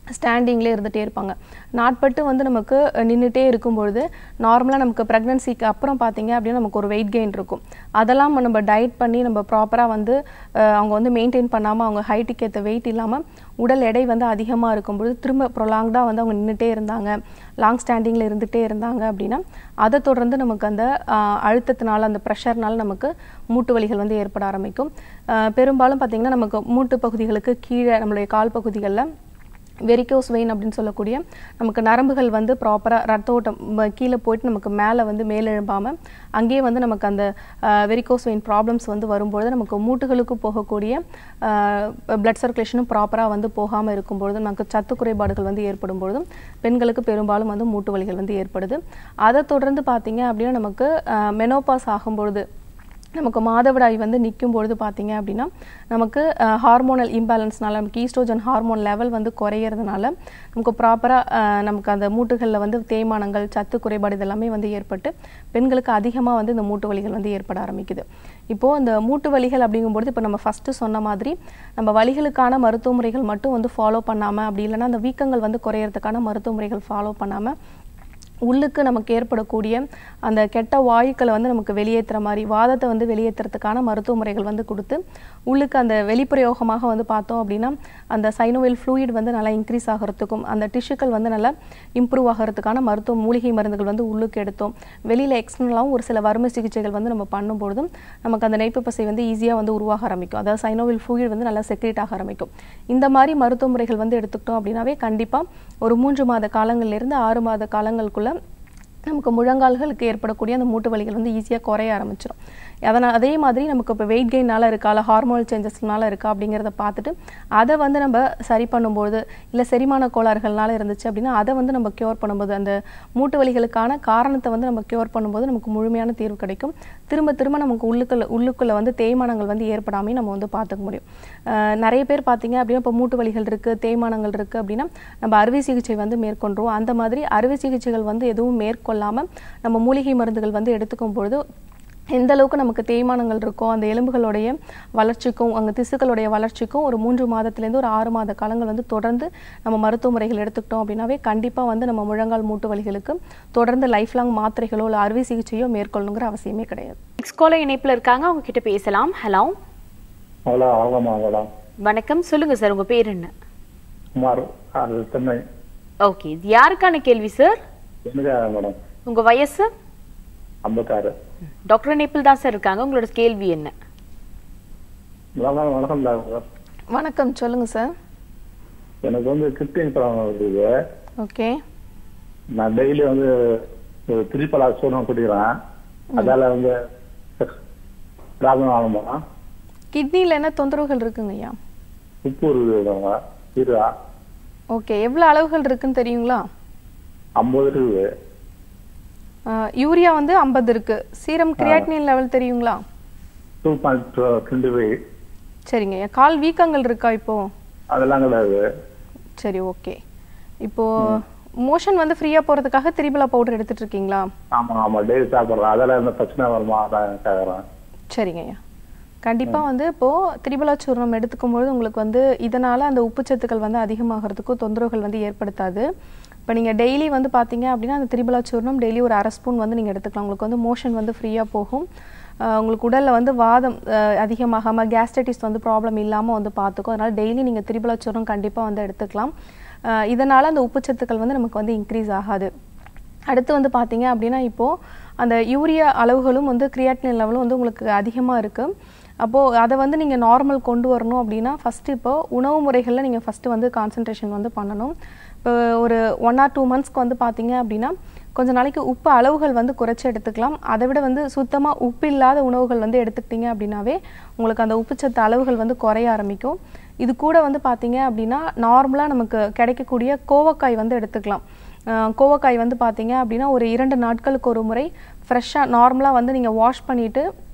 ஸ்டாண்டிங்லேயே இருந்துகிட்டே இருப்பாங்க நாட்பட்டு வந்து நமக்கு நின்றுட்டே இருக்கும்பொழுது நார்மலாக நமக்கு ப்ரெக்னன்சிக்கு அப்புறம் பார்த்தீங்க அப்படின்னா நமக்கு ஒரு வெயிட் கெயின் இருக்கும் அதெல்லாம் நம்ம டயட் பண்ணி நம்ம ப்ராப்பராக வந்து அஹ், அவங்க வந்து மெயின்டைன் பண்ணாமல் அவங்க ஹைட்டுக்கு ஏற்ற வெயிட் இல்லாமல் உடல் எடை வந்து அதிகமாக இருக்கும்பொழுது திரும்ப ப்ரொலாங்டாக வந்து அவங்க நின்றுட்டே இருந்தாங்க லாங் ஸ்டாண்டிங்கில் இருந்துகிட்டே இருந்தாங்க அப்படின்னா அதை தொடர்ந்து நமக்கு அந்த அஹ், அழுத்தத்தினால அந்த ப்ரெஷர்னால நமக்கு மூட்டு வலிகள் வந்து ஏற்பட ஆரம்பிக்கும் அஹ், பெரும்பாலும் பார்த்திங்கன்னா நமக்கு மூட்டு பகுதிகளுக்கு கீழே நம்மளுடைய கால் பகுதிகளில் வெரிகோஸ் வெயின் அப்படின்னு சொல்லக்கூடிய நமக்கு நரம்புகள் வந்து ப்ராப்பராக ரத்த ஓட்டம் ம- கீழே போயிட்டு நமக்கு மேலே வந்து மேலெழும்பாமல் அங்கேயே வந்து நமக்கு அந்த வெரிகோஸ் வெயின் ப்ராப்ளம்ஸ் வந்து வரும்பொழுது நமக்கு மூட்டுகளுக்கு போகக்கூடிய பிளட் சர்க்குலேஷனும் ப்ராப்பராக வந்து போகாமல் இருக்கும்பொழுது நமக்கு சத்து குறைபாடுகள் வந்து ஏற்படும் பொழுதும் பெண்களுக்கு பெரும்பாலும் வந்து மூட்டு வலிகள் வந்து ஏற்படுது அதை தொடர்ந்து பார்த்தீங்க அப்படின்னா நமக்கு மெனோபாஸ் ஆகும்பொழுது நமக்கு மாதவிடாய் வந்து நிற்கும் பொழுது பார்த்தீங்க அப்படின்னா நமக்கு ஹார்மோனல் இம்பேலன்ஸ்னால நமக்கு ஈஸ்ட்ரோஜன் ஹார்மோன் லெவல் வந்து குறையிறதுனால நமக்கு ப்ராப்பராக நமக்கு அந்த மூட்டுகளில் வந்து தேய்மானங்கள் சத்து குறைபாடு இதெல்லாமே வந்து ஏற்பட்டு பெண்களுக்கு அதிகமாக வந்து இந்த மூட்டு வலிகள் வந்து ஏற்பட ஆரம்பிக்குது இப்போது இந்த மூட்டு வலிகள் அப்படிங்கும்பொழுது இப்போ நம்ம ஃபஸ்ட்டு சொன்ன மாதிரி நம்ம வலிகளுக்கான மருத்துவ முறைகள் மட்டும் வந்து ஃபாலோ பண்ணாமல் அப்படி இல்லைன்னா அந்த வீக்கங்கள் வந்து குறையறதுக்கான மருத்துவ முறைகள் ஃபாலோ பண்ணாமல் உள்ளுக்கு நமக்கு ஏற்படக்கூடிய அந்த கெட்ட வாயுக்களை வந்து நமக்கு வெளியேற்றுற மாதிரி வாதத்தை வந்து வெளியேற்றுறதுக்கான மருத்துவ முறைகள் வந்து கொடுத்து உள்ளுக்கு அந்த வெளிப்பிரயோகமாக வந்து பார்த்தோம் அப்படின்னா அந்த சைனோவில் ஃப்ளூயிட் வந்து நல்லா இன்க்ரீஸ் ஆகிறதுக்கும் அந்த டிஷ்யூக்கள் வந்து நல்லா இம்ப்ரூவ் ஆகிறதுக்கான மருத்துவ மூலிகை மருந்துகள் வந்து உள்ளுக்கு எடுத்தோம் வெளியில் எக்ஸ்டர்னலாகவும் ஒரு சில வறுமை சிகிச்சைகள் வந்து நம்ம பண்ணும்பொழுதும் நமக்கு அந்த நெய்ப்பு பசை வந்து ஈஸியாக வந்து உருவாக ஆரம்பிக்கும் அதாவது சைனோவில் ஃப்ளூயிட் வந்து நல்லா செக்ரேட் ஆக ஆரம்பிக்கும் இந்த மாதிரி மருத்துவ முறைகள் வந்து எடுத்துக்கிட்டோம் அப்படின்னாவே கண்டிப்பாக ஒரு மூன்று மாத காலங்கள்லேருந்து ஆறு மாத காலங்களுக்குள்ள நமக்கு முழங்கால்களுக்கு ஏற்படக்கூடிய அந்த மூட்டு வலிகள் வந்து ஈஸியாக குறைய ஆரம்பிச்சிடும் அதனால் அதே மாதிரி நமக்கு இப்போ வெயிட் கெயினால் இருக்கா இல்லை ஹார்மோனல் சேஞ்சஸ்னால இருக்கா அப்படிங்கிறத பார்த்துட்டு அதை வந்து நம்ம சரி பண்ணும்போது இல்லை செரிமான கோளாறுகள்னால இருந்துச்சு அப்படின்னா அதை வந்து நம்ம க்யூர் பண்ணும்போது அந்த மூட்டு வலிகளுக்கான காரணத்தை வந்து நம்ம க்யூர் பண்ணும்போது நமக்கு முழுமையான தீர்வு கிடைக்கும் திரும்ப திரும்ப நமக்கு உள்ளுக்குள்ள உள்ளுக்குள்ளே வந்து தேய்மானங்கள் வந்து ஏற்படாமே நம்ம வந்து பார்த்துக்க முடியும் அஹ் நிறைய பேர் பார்த்தீங்க அப்படின்னா இப்போ மூட்டு வலிகள் இருக்குது தேய்மானங்கள் இருக்குது அப்படின்னா நம்ம அறுவை சிகிச்சை வந்து மேற்கொண்டுருவோம் அந்த மாதிரி அறுவை சிகிச்சைகள் வந்து எதுவும் மேற்கொள்ளாமல் நம்ம மூலிகை மருந்துகள் வந்து எடுத்துக்கும் பொழுது எந்த அளவுக்கு நமக்கு தேய்மானங்கள் இருக்கோ அந்த எலும்புகளுடைய வளர்ச்சிக்கும் அங்கே திசுக்களுடைய வளர்ச்சிக்கும் ஒரு மூன்று மாதத்துலேருந்து ஒரு ஆறு மாத காலங்கள் வந்து தொடர்ந்து நம்ம மருத்துவ முறைகள் எடுத்துக்கிட்டோம் அப்படின்னாவே கண்டிப்பாக வந்து நம்ம முழங்கால் மூட்டு வலிகளுக்கு தொடர்ந்து லைஃப் லாங் மாத்திரைகளோ இல்லை அறுவை சிகிச்சையோ மேற்கொள்ளணுங்கிற அவசியமே கிடையாது நெக்ஸ்ட் காலர் இணைப்புல இருக்காங்க அவங்க கிட்ட பேசலாம் ஹலோ ஹலோ வணக்கம்மா மேடம் வணக்கம் சொல்லுங்க சார் உங்க பேர் என்ன குமார் அது சென்னை ஓகே இது யாருக்கான கேள்வி சார் எனக்கு மேடம் உங்க வயசு ஐம்பத்தாறு டாக்டர் இணைப்பில் தான் சார் இருக்காங்க உங்களோட கேள்வி என்ன வணக்கம் வணக்கம் டாக்டர் வணக்கம் சொல்லுங்கள் சார் எனக்கு வந்து கிட்னி ப்ராப்ளம் இருக்குது ஓகே நான் டெய்லி வந்து திரிப்பலா சூடம் குடிக்கிறேன் அதால வந்து ப்ராப்ளம் ஆகுமா கிட்னியில் என்ன தொந்தரவுகள் இருக்குங்க ஐயா உப்பு இருக்குதுங்க இருக்கா ஓகே எவ்வளோ அளவுகள் இருக்குன்னு தெரியுங்களா ஐம்பது இருக்குது ஆஹ் யூரியா வந்து ஐம்பது இருக்கு சீரம் கிரியாட்டினின் லெவல் தெரியுங்களா டூ பாயிண்ட் டுவெண்ட்டி ஃபைவ் சரிங்க ஐயா கால் வீக்கங்கள் இருக்கா இப்போ அதெல்லாம் கிடையாது சரி ஓகே இப்போ மோஷன் வந்து ஃப்ரீயா போறதுக்காக திரிபலா பவுடர் எடுத்துட்டு இருக்கீங்களா ஆமா ஆமா டெய்லி சாப்பிட்றேன் அதெல்லாம் எந்த பிரச்சனை வருமா அதான் கேட்குறேன் சரிங்க ஐயா கண்டிப்பா வந்து இப்போ திரிபலா சூர்ணம் எடுத்துக்கும் பொழுது உங்களுக்கு வந்து இதனால அந்த உப்புச்சத்துக்கள் வந்து அதிகமாகிறதுக்கு தொந்தரவுகள் வந்து ஏற்படுத்தாது இப்போ நீங்கள் டெய்லி வந்து பார்த்தீங்க அப்படின்னா அந்த திரிபலா சூர்ணம் டெய்லி ஒரு அரை ஸ்பூன் வந்து நீங்கள் எடுத்துக்கலாம் உங்களுக்கு வந்து மோஷன் வந்து ஃப்ரீயாக போகும் ஆஹ் உங்களுக்கு உடலில் வந்து வாதம் ஆஹ் அதிகமாகாமல் கேஸ்ட்ரைட்டிஸ் வந்து ப்ராப்ளம் இல்லாமல் வந்து பார்த்துக்கும் அதனால் டெய்லி நீங்கள் திரிபலா சூர்ணம் கண்டிப்பாக வந்து எடுத்துக்கலாம் ஆஹ் இதனால அந்த உப்புச்சத்துக்கள் வந்து நமக்கு வந்து இன்க்ரீஸ் ஆகாது அடுத்து வந்து பார்த்தீங்க அப்படின்னா இப்போது அந்த யூரியா அளவுகளும் வந்து கிரியாட்டினின் லெவலும் வந்து உங்களுக்கு அதிகமாக இருக்குது அப்போது அதை வந்து நீங்கள் நார்மல் கொண்டு வரணும் அப்படின்னா ஃபஸ்ட்டு இப்போ உணவு முறைகளில் நீங்கள் ஃபஸ்ட்டு வந்து கான்சன்ட்ரேஷன் வந்து பண்ணணும் இப்போ ஒரு ஒன் ஆர் டூ மந்த்ஸ்க்கு வந்து பார்த்தீங்க அப்படின்னா கொஞ்ச நாளைக்கு உப்பு அளவுகள் வந்து குறைச்சி எடுத்துக்கலாம் அதை விட வந்து சுத்தமாக உப்பு இல்லாத உணவுகள் வந்து எடுத்துக்கிட்டீங்க அப்படின்னாவே உங்களுக்கு அந்த உப்புச்சத்து அளவுகள் வந்து குறைய ஆரம்பிக்கும் இது கூட வந்து பார்த்தீங்க அப்படின்னா நார்மலாக நமக்கு கிடைக்கக்கூடிய கோவக்காய் வந்து எடுத்துக்கலாம் அஹ் கோவக்காய் வந்து பார்த்தீங்க அப்படின்னா ஒரு இரண்டு நாட்களுக்கு ஒரு முறை ஃப்ரெஷ்ஷாக நார்மலாக வந்து நீங்கள் வாஷ் பண்ணிவிட்டு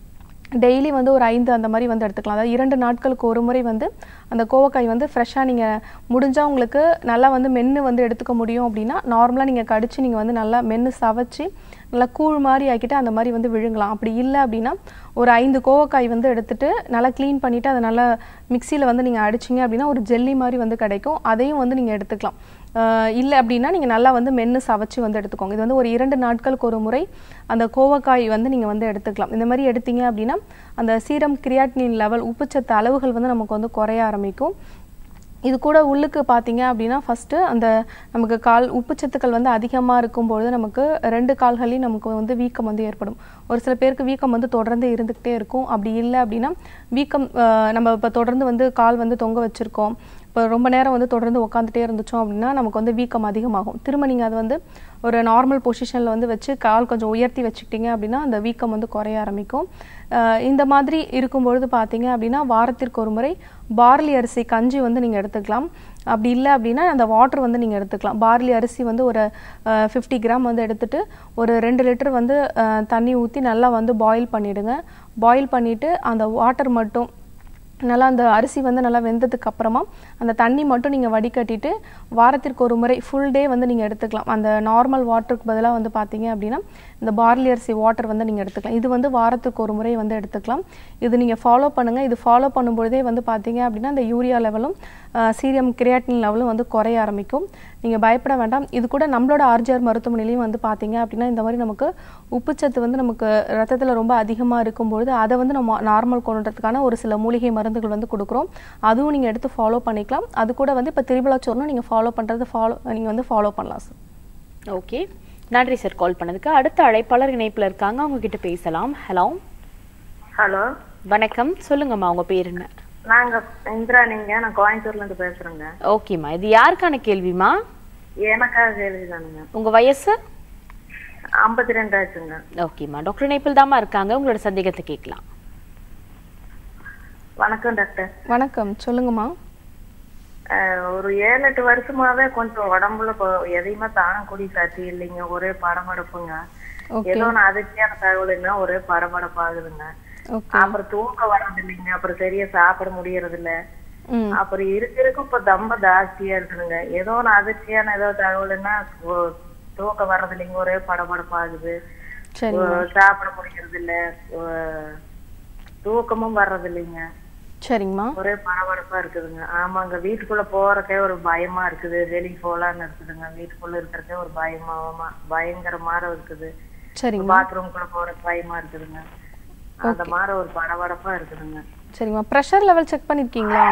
டெய்லி வந்து ஒரு ஐந்து அந்த மாதிரி வந்து எடுத்துக்கலாம் அதாவது இரண்டு நாட்களுக்கு ஒரு முறை வந்து அந்த கோவக்காய் வந்து ஃப்ரெஷ்ஷாக நீங்கள் முடிஞ்சால் உங்களுக்கு நல்லா வந்து மென்று வந்து எடுத்துக்க முடியும் அப்படின்னா நார்மலாக நீங்கள் கடிச்சு நீங்கள் வந்து நல்லா மென்று சவைச்சி நல்லா கூழ் மாதிரி ஆக்கிட்டு அந்த மாதிரி வந்து விழுங்கலாம் அப்படி இல்லை அப்படின்னா ஒரு ஐந்து கோவக்காய் வந்து எடுத்துட்டு நல்லா க்ளீன் பண்ணிவிட்டு அதை நல்லா மிக்சியில் வந்து நீங்கள் அடிச்சிங்க அப்படின்னா ஒரு ஜெல்லி மாதிரி வந்து கிடைக்கும் அதையும் வந்து நீங்கள் எடுத்துக்கலாம் இல்லை அப்படின்னா நீங்கள் நல்லா வந்து மென்று சவைச்சு வந்து எடுத்துக்கோங்க இது வந்து ஒரு இரண்டு நாட்களுக்கு ஒரு முறை அந்த கோவக்காய் வந்து நீங்கள் வந்து எடுத்துக்கலாம் இந்த மாதிரி எடுத்தீங்க அப்படின்னா அந்த சீரம் கிரியாட்டினின் லெவல் உப்புச்சத்து அளவுகள் வந்து நமக்கு வந்து குறைய ஆரம்பிக்கும் இது கூட உள்ளுக்கு பார்த்தீங்க அப்படின்னா ஃபஸ்ட்டு அந்த நமக்கு கால் உப்புச்சத்துக்கள் வந்து அதிகமாக இருக்கும்பொழுது நமக்கு ரெண்டு கால்களையும் நமக்கு வந்து வீக்கம் வந்து ஏற்படும் ஒரு சில பேருக்கு வீக்கம் வந்து தொடர்ந்து இருந்துக்கிட்டே இருக்கும் அப்படி இல்லை அப்படின்னா வீக்கம் அஹ், நம்ம இப்போ தொடர்ந்து வந்து கால் வந்து தொங்க வச்சுருக்கோம் இப்போ ரொம்ப நேரம் வந்து தொடர்ந்து உட்காந்துட்டே இருந்துச்சோம் அப்படின்னா நமக்கு வந்து வீக்கம் அதிகமாகும் திரும்ப நீங்கள் அது வந்து ஒரு நார்மல் பொசிஷனில் வந்து வச்சு கால் கொஞ்சம் உயர்த்தி வச்சுக்கிட்டீங்க அப்படின்னா அந்த வீக்கம் வந்து குறைய ஆரம்பிக்கும் அஹ் இந்த மாதிரி இருக்கும்பொழுது பார்த்தீங்க அப்படின்னா வாரத்திற்கு ஒரு முறை பார்லி அரிசி கஞ்சி வந்து நீங்கள் எடுத்துக்கலாம் அப்படி இல்லை அப்படின்னா அந்த வாட்டர் வந்து நீங்கள் எடுத்துக்கலாம் பார்லி அரிசி வந்து ஒரு ஃபிஃப்டி கிராம் வந்து எடுத்துட்டு ஒரு ரெண்டு லிட்டர் வந்து அஹ், தண்ணி ஊற்றி நல்லா வந்து பாயில் பண்ணிவிடுங்க பாயில் பண்ணிவிட்டு அந்த வாட்டர் மட்டும் நல்லா அந்த அரிசி வந்து நல்லா வெந்ததுக்கு அப்புறமா அந்த தண்ணி மட்டும் நீங்கள் வடிகட்டிட்டு வாரத்திற்கு ஒரு முறை ஃபுல் டே வந்து நீங்கள் எடுத்துக்கலாம் அந்த நார்மல் வாட்டருக்கு பதிலாக வந்து பார்த்தீங்க அப்படின்னா இந்த பார்லி அரிசி வாட்டர் வந்து நீங்கள் எடுத்துக்கலாம் இது வந்து வாரத்துக்கு ஒரு முறை வந்து எடுத்துக்கலாம் இது நீங்கள் ஃபாலோ பண்ணுங்கள் இது ஃபாலோ பண்ணும்பொழுதே வந்து பார்த்தீங்க அப்படின்னா இந்த யூரியா லெவலும் சீரியம் கிரியாட்டின் லெவலும் வந்து குறைய ஆரம்பிக்கும் நீங்கள் பயப்பட வேண்டாம் இது கூட நம்மளோட ஆர்ஜிஆர் மருத்துவமனையிலையும் வந்து பார்த்தீங்க அப்படின்னா இந்த மாதிரி நமக்கு உப்புச்சத்து வந்து நமக்கு ரத்தத்தில் ரொம்ப அதிகமாக இருக்கும்பொழுது அதை வந்து நம்ம நார்மல் கொண்டுறதுக்கான ஒரு சில மூலிகை மருந்துகள் வந்து கொடுக்குறோம் அதுவும் நீங்கள் எடுத்து ஃபாலோ பண்ணிக்கலாம் அது கூட வந்து இப்போ திருவிழாச்சோறுனும் நீங்கள் ஃபாலோ பண்ணுறது ஃபாலோ நீங்கள் வந்து ஃபாலோ பண்ணலாம் சார் ஓகே நன்றி சார் கால் பண்ணதுக்கு அடுத்த அழைப்பாளர் இணைப்புல இருக்காங்க அவங்க கிட்ட பேசலாம் ஹலோ ஹலோ வணக்கம் சொல்லுங்கம்மா உங்க பேர் என்ன நாங்க இந்திராணிங்க நான் கோயம்புத்தூர்ல இருந்து பேசுறேங்க ஓகேம்மா இது யாருக்கான கேள்விமா எனக்காக கேள்விதானுங்க உங்க வயசு ஐம்பத்தி ரெண்டு ஆச்சுங்க ஓகேம்மா டாக்டர் இணைப்பில் தாம்மா இருக்காங்க உங்களோட சந்தேகத்தை கேட்கலாம் வணக்கம் டாக்டர் வணக்கம் சொல்லுங்கம்மா அஹ், ஒரு ஏழு எட்டு வருஷமாவே கொஞ்சம் உடம்புல கொ- எதையுமே தாங்கக்கூடிய சக்தி இல்லைங்க ஒரே படபடப்புங்க ஓகே ஏதோ ஒன்று அதிர்ச்சியான தகவலுன்னா ஒரே படபடப்பாகுதுங்க ஓகே அப்புறம் தூக்கம் வர்றது இல்லைங்க அப்புறம் சரியா சாப்பிட முடியறது இல்ல ம் அப்புறம் இருக்க இருக்க இப்ப தம்ப ஜாஸ்தியா இருக்குதுங்க ஏதோ ஒன்று அதிர்ச்சியான ஏதோ தகவலுன்னா ஒ- தூக்கம் வர்றது இல்லைங்க ஒரே படபடப்பாகுது சரி ஒ- சாப்பிட முடியறது இல்ல ஒ- தூக்கமும் வர்றது இல்லைங்க சரிங்கம்மா ஒரே பரபரப்பா இருக்குதுங்க ஆமாங்க வீட்டுக்குள்ள போறக்கே ஒரு பயமா இருக்குது வெளியே போலான்னு இருக்குதுங்க வீட்டுக்குள்ள இருக்கிறக்கே ஒரு பயமா பயங்கரமா இருக்குது சரிங்கம்மா பாத்ரூம்குள்ள போறதுக்கு பயமா இருக்குதுங்க அந்த மாதிரி ஒரு படபடப்பா இருக்குதுங்க சரிங்கம்மா ப்ரெஷர் லெவல் செக் பண்ணியிருக்கீங்களா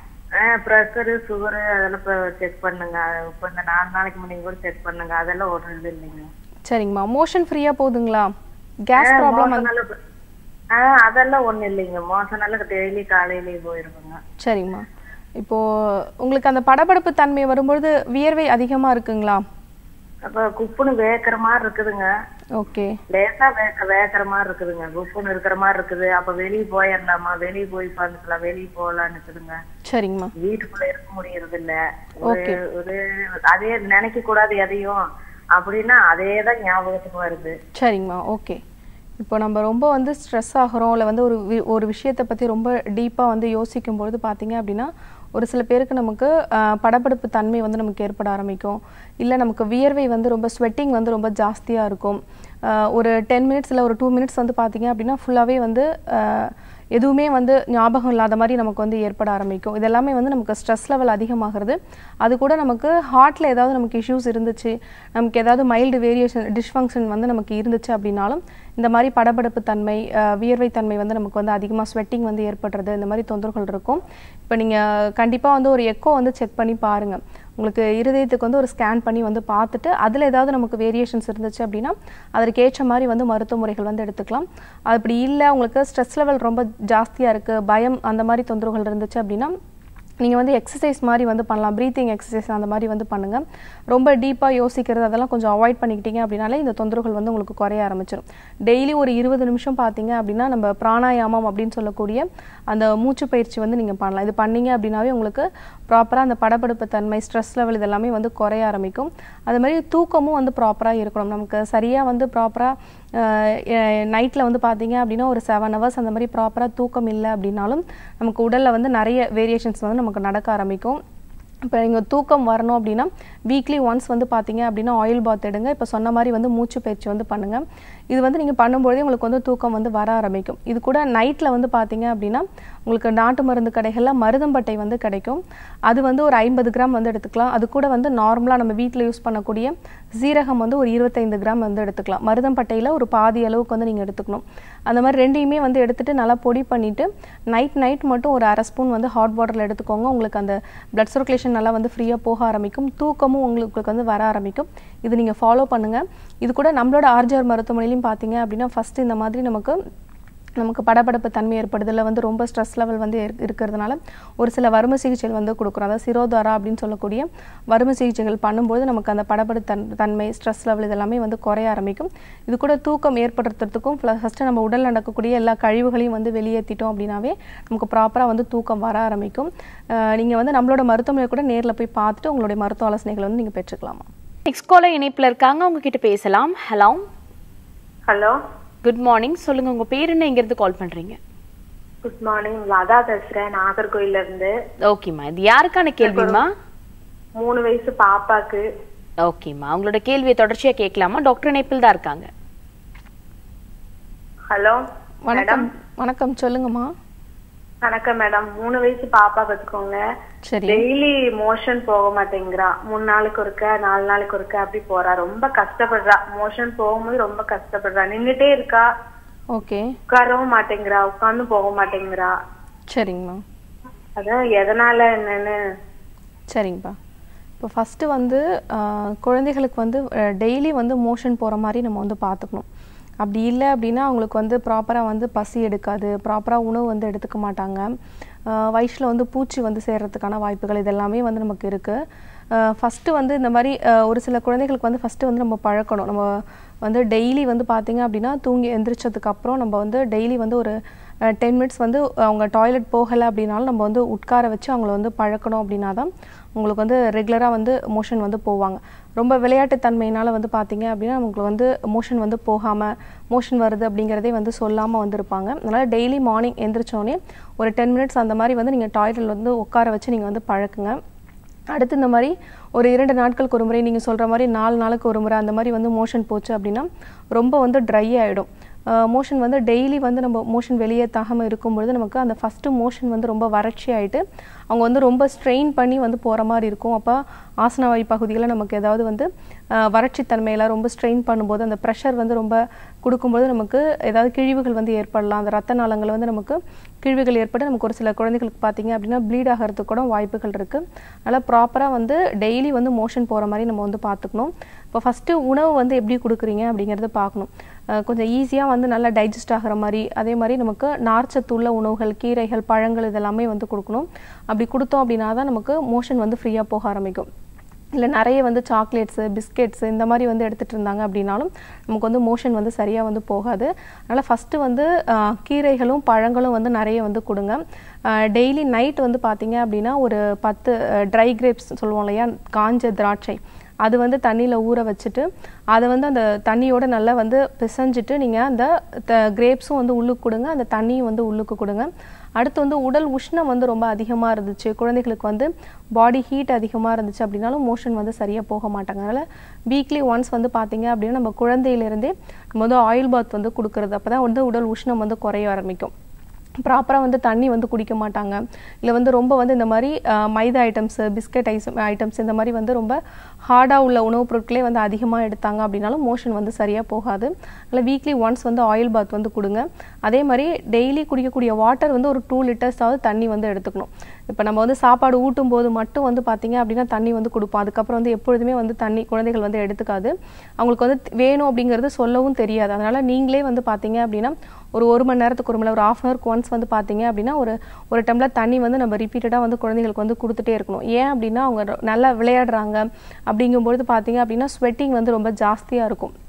ப்ரெஷரு சுகரு அதெல்லாம் இப்போ செக் பண்ணுங்க இப்போ இந்த நாலு நாளைக்கு முன்னாடி கூட செக் பண்ணுங்க அதெல்லாம் ஒரு இது இல்லைங்க சரிங்கம்மா மோஷன் ஃப்ரீயாக போகுதுங்களா கேஸ் ஆ, ப்ராப்ளம் மோசம் நல்லா ப- ஆ அதெல்லாம் ஒண்ணும் இல்லைங்க மோசம் நல்லா டெய்லி காலையிலேயே போயிருக்குங்க சரிங்கம்மா இப்போ உங்களுக்கு அந்த படபடப்பு தன்மை வரும்பொழுது வியர்வை அதிகமா இருக்குங்களா அப்ப குப்புன்னு வேக்கிற மாதிரி இருக்குதுங்க ஓகே லேசா வேக்க வேக்கிற மாதிரி இருக்குதுங்க குப்புன்னு இருக்கிற மாதிரி இருக்குது அப்ப வெளியே போயிடலாமா வெளியே போய் பார்த்துக்கலாம் வெளியே போகலான்னு இருக்குதுங்க சரிங்கம்மா வீட்டுக்குள்ள இருக்க முடியறது இல்ல ஒரு ஒரு அதே நினைக்க கூடாது எதையும் அப்படின்னா அதே தான் ஞாபகத்துக்கு வருது சரிங்கம்மா ஓகே இப்போ நம்ம ரொம்ப வந்து ஸ்ட்ரெஸ் ஆகிறோம் இல்லை வந்து ஒரு வி- ஒரு விஷயத்தை பற்றி ரொம்ப டீப்பாக வந்து யோசிக்கும் பொழுது பார்த்தீங்க அப்படின்னா ஒரு சில பேருக்கு நமக்கு ஆஹ், படபடப்பு தன்மை வந்து நமக்கு ஏற்பட ஆரம்பிக்கும் இல்லை நமக்கு வியர்வை வந்து ரொம்ப ஸ்வெட்டிங் வந்து ரொம்ப ஜாஸ்தியாக இருக்கும் ஆஹ், ஒரு டென் மினிட்ஸ் இல்லை ஒரு டூ மினிட்ஸ் வந்து பார்த்தீங்க அப்படின்னா ஃபுல்லாகவே வந்து ஆஹ், எதுவுமே வந்து ஞாபகம் இல்லாத மாதிரி நமக்கு வந்து ஏற்பட ஆரம்பிக்கும் இதெல்லாமே வந்து நமக்கு ஸ்ட்ரெஸ் லெவல் அதிகமாகிறது அது கூட நமக்கு ஹார்ட்டில் ஏதாவது நமக்கு இஷ்யூஸ் இருந்துச்சு நமக்கு ஏதாவது மைல்டு வேரியேஷன் டிஸ்ஃபங்க்ஷன் வந்து நமக்கு இருந்துச்சு அப்படின்னாலும் இந்த மாதிரி படபடப்பு தன்மை அஹ், வியர்வை தன்மை வந்து நமக்கு வந்து அதிகமாக ஸ்வெட்டிங் வந்து ஏற்படுறது இந்த மாதிரி தொந்தரவுகள் இருக்கும் இப்போ நீங்கள் கண்டிப்பாக வந்து ஒரு எக்கோ வந்து செக் பண்ணி பாருங்கள் உங்களுக்கு இருதயத்துக்கு வந்து ஒரு ஸ்கேன் பண்ணி வந்து பார்த்துட்டு அதில் ஏதாவது நமக்கு வேரியேஷன்ஸ் இருந்துச்சு அப்படின்னா அதற்கு ஏற்ற மாதிரி வந்து மருத்துவ முறைகள் வந்து எடுத்துக்கலாம் அப்படி இல்லை உங்களுக்கு ஸ்ட்ரெஸ் லெவல் ரொம்ப ஜாஸ்தியாக இருக்குது பயம் அந்த மாதிரி தொந்தரவுகள் இருந்துச்சு அப்படின்னா நீங்கள் வந்து எக்ஸசைஸ் மாதிரி வந்து பண்ணலாம் ப்ரீத்திங் எக்ஸசைஸ் அந்த மாதிரி வந்து பண்ணுங்கள் ரொம்ப டீப்பாக யோசிக்கிறது அதெல்லாம் கொஞ்சம் அவாய்ட் பண்ணிக்கிட்டீங்க அப்படின்னாலே இந்த தொந்தரவுகள் வந்து உங்களுக்கு குறைய ஆரம்பிச்சிடும் டெய்லி ஒரு இருபது நிமிஷம் பார்த்தீங்க அப்படின்னா நம்ம பிராணாயாமம் அப்படின்னு சொல்லக்கூடிய அந்த மூச்சு பயிற்சி வந்து நீங்கள் பண்ணலாம் இது பண்ணீங்க அப்படின்னாவே உங்களுக்கு ப்ராப்பராக அந்த படபடப்பு தன்மை ஸ்ட்ரெஸ் லெவல் இதெல்லாமே வந்து குறைய ஆரம்பிக்கும் அது மாதிரி தூக்கமும் வந்து ப்ராப்பராக இருக்கணும் நமக்கு சரியாக வந்து நைட்டில் வந்து பார்த்தீங்க அப்படின்னா ஒரு செவன் ஹவர்ஸ் அந்த மாதிரி ப்ராப்பராக தூக்கம் இல்லை அப்படின்னாலும் நமக்கு உடலில் வந்து நிறைய வேரியேஷன்ஸ் வந்து நமக்கு நடக்க ஆரம்பிக்கும் இப்போ நீங்கள் தூக்கம் வரணும் அப்படின்னா வீக்லி ஒன்ஸ் வந்து பார்த்தீங்க அப்படின்னா ஆயில் பாத் எடுங்க இப்போ சொன்ன மாதிரி வந்து மூச்சு பயிற்சி வந்து பண்ணுங்கள் இது வந்து நீங்கள் பண்ணும்பொழுதே உங்களுக்கு வந்து தூக்கம் வந்து வர ஆரம்பிக்கும் இது கூட நைட்டில் வந்து பார்த்தீங்க அப்படின்னா உங்களுக்கு நாட்டு மருந்து கடைகளில் மருதம்பட்டை வந்து கிடைக்கும் அது வந்து ஒரு ஐம்பது கிராம் வந்து எடுத்துக்கலாம் அது கூட வந்து நார்மலாக நம்ம வீட்டில் யூஸ் பண்ணக்கூடிய சீரகம் வந்து ஒரு இருபத்தைந்து கிராம் வந்து எடுத்துக்கலாம் மருதம்பட்டையில் ஒரு பாதி அளவுக்கு வந்து நீங்கள் எடுத்துக்கணும் அந்த மாதிரி ரெண்டையுமே வந்து எடுத்துட்டு நல்லா பொடி பண்ணிவிட்டு நைட் நைட் மட்டும் ஒரு அரை ஸ்பூன் வந்து ஹாட் வாட்டரில் எடுத்துக்கோங்க உங்களுக்கு அந்த பிளட் சர்க்குலேஷன் நல்லா வந்து ஃப்ரீயாக போக ஆரம்பிக்கும் தூக்கமும் உங்களுக்கு வந்து வர ஆரம்பிக்கும் இது நீங்கள் ஃபாலோ பண்ணுங்கள் இது கூட நம்மளோட ஆர்ஜிஆர் மருத்துவமனையிலையும் பார்த்தீங்க அப்படின்னா ஃபஸ்ட்டு இந்த மாதிரி நமக்கு நமக்கு படபடப்பு தன்மை ஏற்படுது இல்லை வந்து ரொம்ப ஸ்ட்ரெஸ் லெவல் வந்து இருக்கு- இருக்கிறதுனால ஒரு சில வறுமை சிகிச்சைகள் வந்து கொடுக்குறோம் அதாவது சிரோதாரா அப்படின்னு சொல்லக்கூடிய வறுமை சிகிச்சைகள் பண்ணும்போது நமக்கு அந்த படபடு தன் தன்மை ஸ்ட்ரெஸ் லெவல் இதெல்லாமே வந்து குறைய ஆரம்பிக்கும் இது கூட தூக்கம் ஏற்படுத்துறதுக்கும் ஃபஸ்ட்டு நம்ம உடல் நடக்கக்கூடிய எல்லா கழிவுகளையும் வந்து வெளியேற்றிட்டோம் அப்படின்னாவே நமக்கு ப்ராப்பராக வந்து தூக்கம் வர ஆரம்பிக்கும் நீங்கள் வந்து நம்மளோட மருத்துவமனை கூட நேரில் போய் பார்த்துட்டு உங்களுடைய மருத்துவ ஆலோசனைகளை வந்து நீங்கள் பெற்றுக்கலாமா நெக்ஸ்ட் காலர் இணைப்புல இருக்காங்க உங்ககிட்ட பேசலாம் ஹலோ ஹலோ குட் மார்னிங் சொல்லுங்க உங்க பேர் என்ன இங்க இருந்து கால் பண்றீங்க குட் மார்னிங் லதா பேசுறேன் நாகர்கோயில்ல இருந்து ஓகேம்மா இது யாருக்கான கேள்விமா மூணு வயசு பாப்பாக்கு ஓகேம்மா உங்களோட கேள்வியை தொடர்ச்சியா கேட்கலாமா டாக்டர் இணைப்பில் தான் இருக்காங்க ஹலோ வணக்கம் வணக்கம் சொல்லுங்கம்மா வணக்கம் மேடம் மூணு வயசு பாப்பா பார்த்துக்கோங்க சரி டெய்லி மோஷன் போக மாட்டேங்கிறா மூணு நாளுக்கு ஒருக்க நாலு நாளுக்கு ஒருக்க அப்படி போறா ரொம்ப கஷ்டப்படுறா மோஷன் போகும்போது ரொம்ப கஷ்டப்படுறா நின்னுட்டே இருக்கா ஓகே உட்காரவும் மாட்டேங்கிறா உட்கார்ந்து போக மாட்டேங்கிறா சரிங்கம்மா அதான் எதனால என்னன்னு சரிங்கப்பா இப்போ ஃபஸ்ட்டு வந்து ஆஹ், குழந்தைகளுக்கு வந்து டெய்லி வந்து மோஷன் போகிற மாதிரி நம்ம வந்து பார்த்துக்கணும் அப்படி இல்லை அப்படின்னா அவங்களுக்கு வந்து ப்ராப்பராக வந்து பசி எடுக்காது ப்ராப்பராக உணவு வந்து எடுத்துக்க மாட்டாங்க வயிற்றில் வந்து பூச்சி வந்து சேர்றதுக்கான வாய்ப்புகள் இதெல்லாமே வந்து நமக்கு இருக்குது ஃபஸ்ட்டு வந்து இந்த மாதிரி ஆஹ், ஒரு சில குழந்தைகளுக்கு வந்து ஃபஸ்ட்டு வந்து நம்ம பழக்கணும் நம்ம வந்து டெய்லி வந்து பார்த்தீங்க அப்படின்னா தூங்கி எந்திரிச்சதுக்கு அப்புறம் நம்ம வந்து டெய்லி வந்து ஒரு டென் மினிட்ஸ் வந்து அவங்க டாய்லெட் போகலை அப்படின்னாலும் நம்ம வந்து உட்கார வச்சு அவங்கள வந்து பழக்கணும் அப்படின்னா தான் உங்களுக்கு வந்து ரெகுலராக வந்து மோஷன் வந்து போவாங்க ரொம்ப விளையாட்டுத்தன்மையினால் வந்து பார்த்தீங்க அப்படின்னா உங்களுக்கு வந்து மோஷன் வந்து போகாமல் மோஷன் வருது அப்படிங்கிறதே வந்து சொல்லாமல் வந்திருப்பாங்க அதனால் டெய்லி மார்னிங் எந்திரிச்சோடனே ஒரு டென் மினிட்ஸ் அந்த மாதிரி வந்து நீங்கள் டாய்லெட்டில் வந்து உட்கார வச்சு நீங்கள் வந்து பழக்குங்க அடுத்து இந்த மாதிரி ஒரு இரண்டு நாட்களுக்கு ஒரு முறை நீங்கள் சொல்கிற மாதிரி நாலு நாளுக்கு ஒரு முறை அந்த மாதிரி வந்து மோஷன் போச்சு அப்படின்னா ரொம்ப வந்து ட்ரை ஆகிடும் மோஷன் வந்து டெய்லி வந்து நம்ம மோஷன் வெளியேற்றாமல் இருக்கும்பொழுது நமக்கு அந்த ஃபஸ்ட்டு மோஷன் வந்து ரொம்ப வறட்சி ஆகிட்டு அவங்க வந்து ரொம்ப ஸ்ட்ரெயின் பண்ணி வந்து போகிற மாதிரி இருக்கும் அப்போ ஆசனவாய் பகுதிகளில் நமக்கு ஏதாவது வந்து அஹ், வறட்சி தன்மையில் ரொம்ப ஸ்ட்ரெயின் பண்ணும்போது அந்த ப்ரெஷர் வந்து ரொம்ப கொடுக்கும்போது நமக்கு ஏதாவது கிழிவுகள் வந்து ஏற்படலாம் அந்த ரத்த நாளங்கள் வந்து நமக்கு கிழிவுகள் ஏற்பட்டு நமக்கு ஒரு சில குழந்தைகளுக்கு பார்த்தீங்க அப்படின்னா ப்ளீட் ஆகிறதுக்கு கூட வாய்ப்புகள் இருக்குது அதனால் ப்ராப்பராக வந்து டெய்லி வந்து மோஷன் போகிற மாதிரி நம்ம வந்து பார்த்துக்கணும் இப்போ ஃபஸ்ட்டு உணவு வந்து எப்படி கொடுக்குறீங்க அப்படிங்கிறத பார்க்கணும் அஹ் கொஞ்சம் ஈஸியாக வந்து நல்லா டைஜஸ்ட் ஆகிற மாதிரி அதே மாதிரி நமக்கு நார்ச்சத்துள்ள உணவுகள் கீரைகள் பழங்கள் இதெல்லாமே வந்து கொடுக்கணும் அப்படி கொடுத்தோம் அப்படின்னா தான் நமக்கு மோஷன் வந்து ஃப்ரீயாக போக ஆரம்பிக்கும் இல்லை நிறைய வந்து சாக்லேட்ஸு பிஸ்கெட்ஸு இந்த மாதிரி வந்து எடுத்துகிட்டு இருந்தாங்க அப்படின்னாலும் நமக்கு வந்து மோஷன் வந்து சரியாக வந்து போகாது அதனால் ஃபஸ்ட்டு வந்து ஆஹ், கீரைகளும் பழங்களும் வந்து நிறைய வந்து கொடுங்க டெய்லி நைட் வந்து பார்த்தீங்க அப்படின்னா ஒரு பத்து ட்ரை கிரேப்ஸ் சொல்லுவோம் இல்லையா காஞ்ச திராட்சை அது வந்து தண்ணியில் ஊற வச்சுட்டு அதை வந்து அந்த தண்ணியோட நல்லா வந்து பிசைஞ்சிட்டு நீங்கள் அந்த கிரேப்ஸும் வந்து உள்ளுக்கு கொடுங்க அந்த தண்ணியும் வந்து உள்ளுக்கு கொடுங்க அடுத்து வந்து உடல் உஷ்ணம் வந்து ரொம்ப அதிகமாக இருந்துச்சு குழந்தைகளுக்கு வந்து பாடி ஹீட் அதிகமாக இருந்துச்சு அப்படின்னாலும் மோஷன் வந்து சரியாக போக மாட்டாங்க அதனால் வீக்லி ஒன்ஸ் வந்து பார்த்தீங்க அப்படின்னா நம்ம குழந்தையிலேருந்தே நம்ம வந்து ஆயில் பாத் வந்து கொடுக்குறது அப்போ தான் வந்து உடல் உஷ்ணம் வந்து குறைய ஆரம்பிக்கும் ப்ராப்பராக வந்து தண்ணி வந்து குடிக்க மாட்டாங்க இல்லை வந்து ரொம்ப வந்து இந்த மாதிரி அஹ், மைதா ஐட்டம்ஸு பிஸ்கட் ஐஸ் ஐட்டம்ஸ் இந்த மாதிரி வந்து ரொம்ப ஹார்டாக உள்ள உணவுப் பொருட்களே வந்து அதிகமாக எடுத்தாங்க அப்படின்னாலும் மோஷன் வந்து சரியாக போகாது அதில் வீக்லி ஒன்ஸ் வந்து ஆயில் பாத் வந்து கொடுங்க அதே மாதிரி டெய்லி குடிக்கக்கூடிய வாட்டர் வந்து ஒரு டூ லிட்டர்ஸாவது தண்ணி வந்து எடுத்துக்கணும் இப்போ நம்ம வந்து சாப்பாடு ஊட்டும் போது மட்டும் வந்து பார்த்தீங்க அப்படின்னா தண்ணி வந்து கொடுப்போம் அதுக்கப்புறம் வந்து எப்பொழுதுமே வந்து தண்ணி குழந்தைகள் வந்து எடுத்துக்காது அவங்களுக்கு வந்து வேணும் அப்படிங்கிறது சொல்லவும் தெரியாது அதனால் நீங்களே வந்து பார்த்தீங்க அப்படின்னா ஒரு ஒரு மணி நேரத்துக்கு ஒரு மணி நேரம், ஒரு ஆஃப் அன் ஹவருக்கு ஒன்ஸ் வந்து பார்த்தீங்க அப்படின்னா ஒரு ஒரு டம்ளர் தண்ணி வந்து நம்ம ரிப்பீட்டடாக வந்து குழந்தைகளுக்கு வந்து கொடுத்துட்டே இருக்கணும் ஏன் அப்படின்னா அவங்க ரொ- நல்லா விளையாடுறாங்க அப்படிங்கும்பொழுது பார்த்தீங்க அப்படின்னா ஸ்வெட்டிங் வந்து ரொம்ப ஜாஸ்தியாக இருக்கும்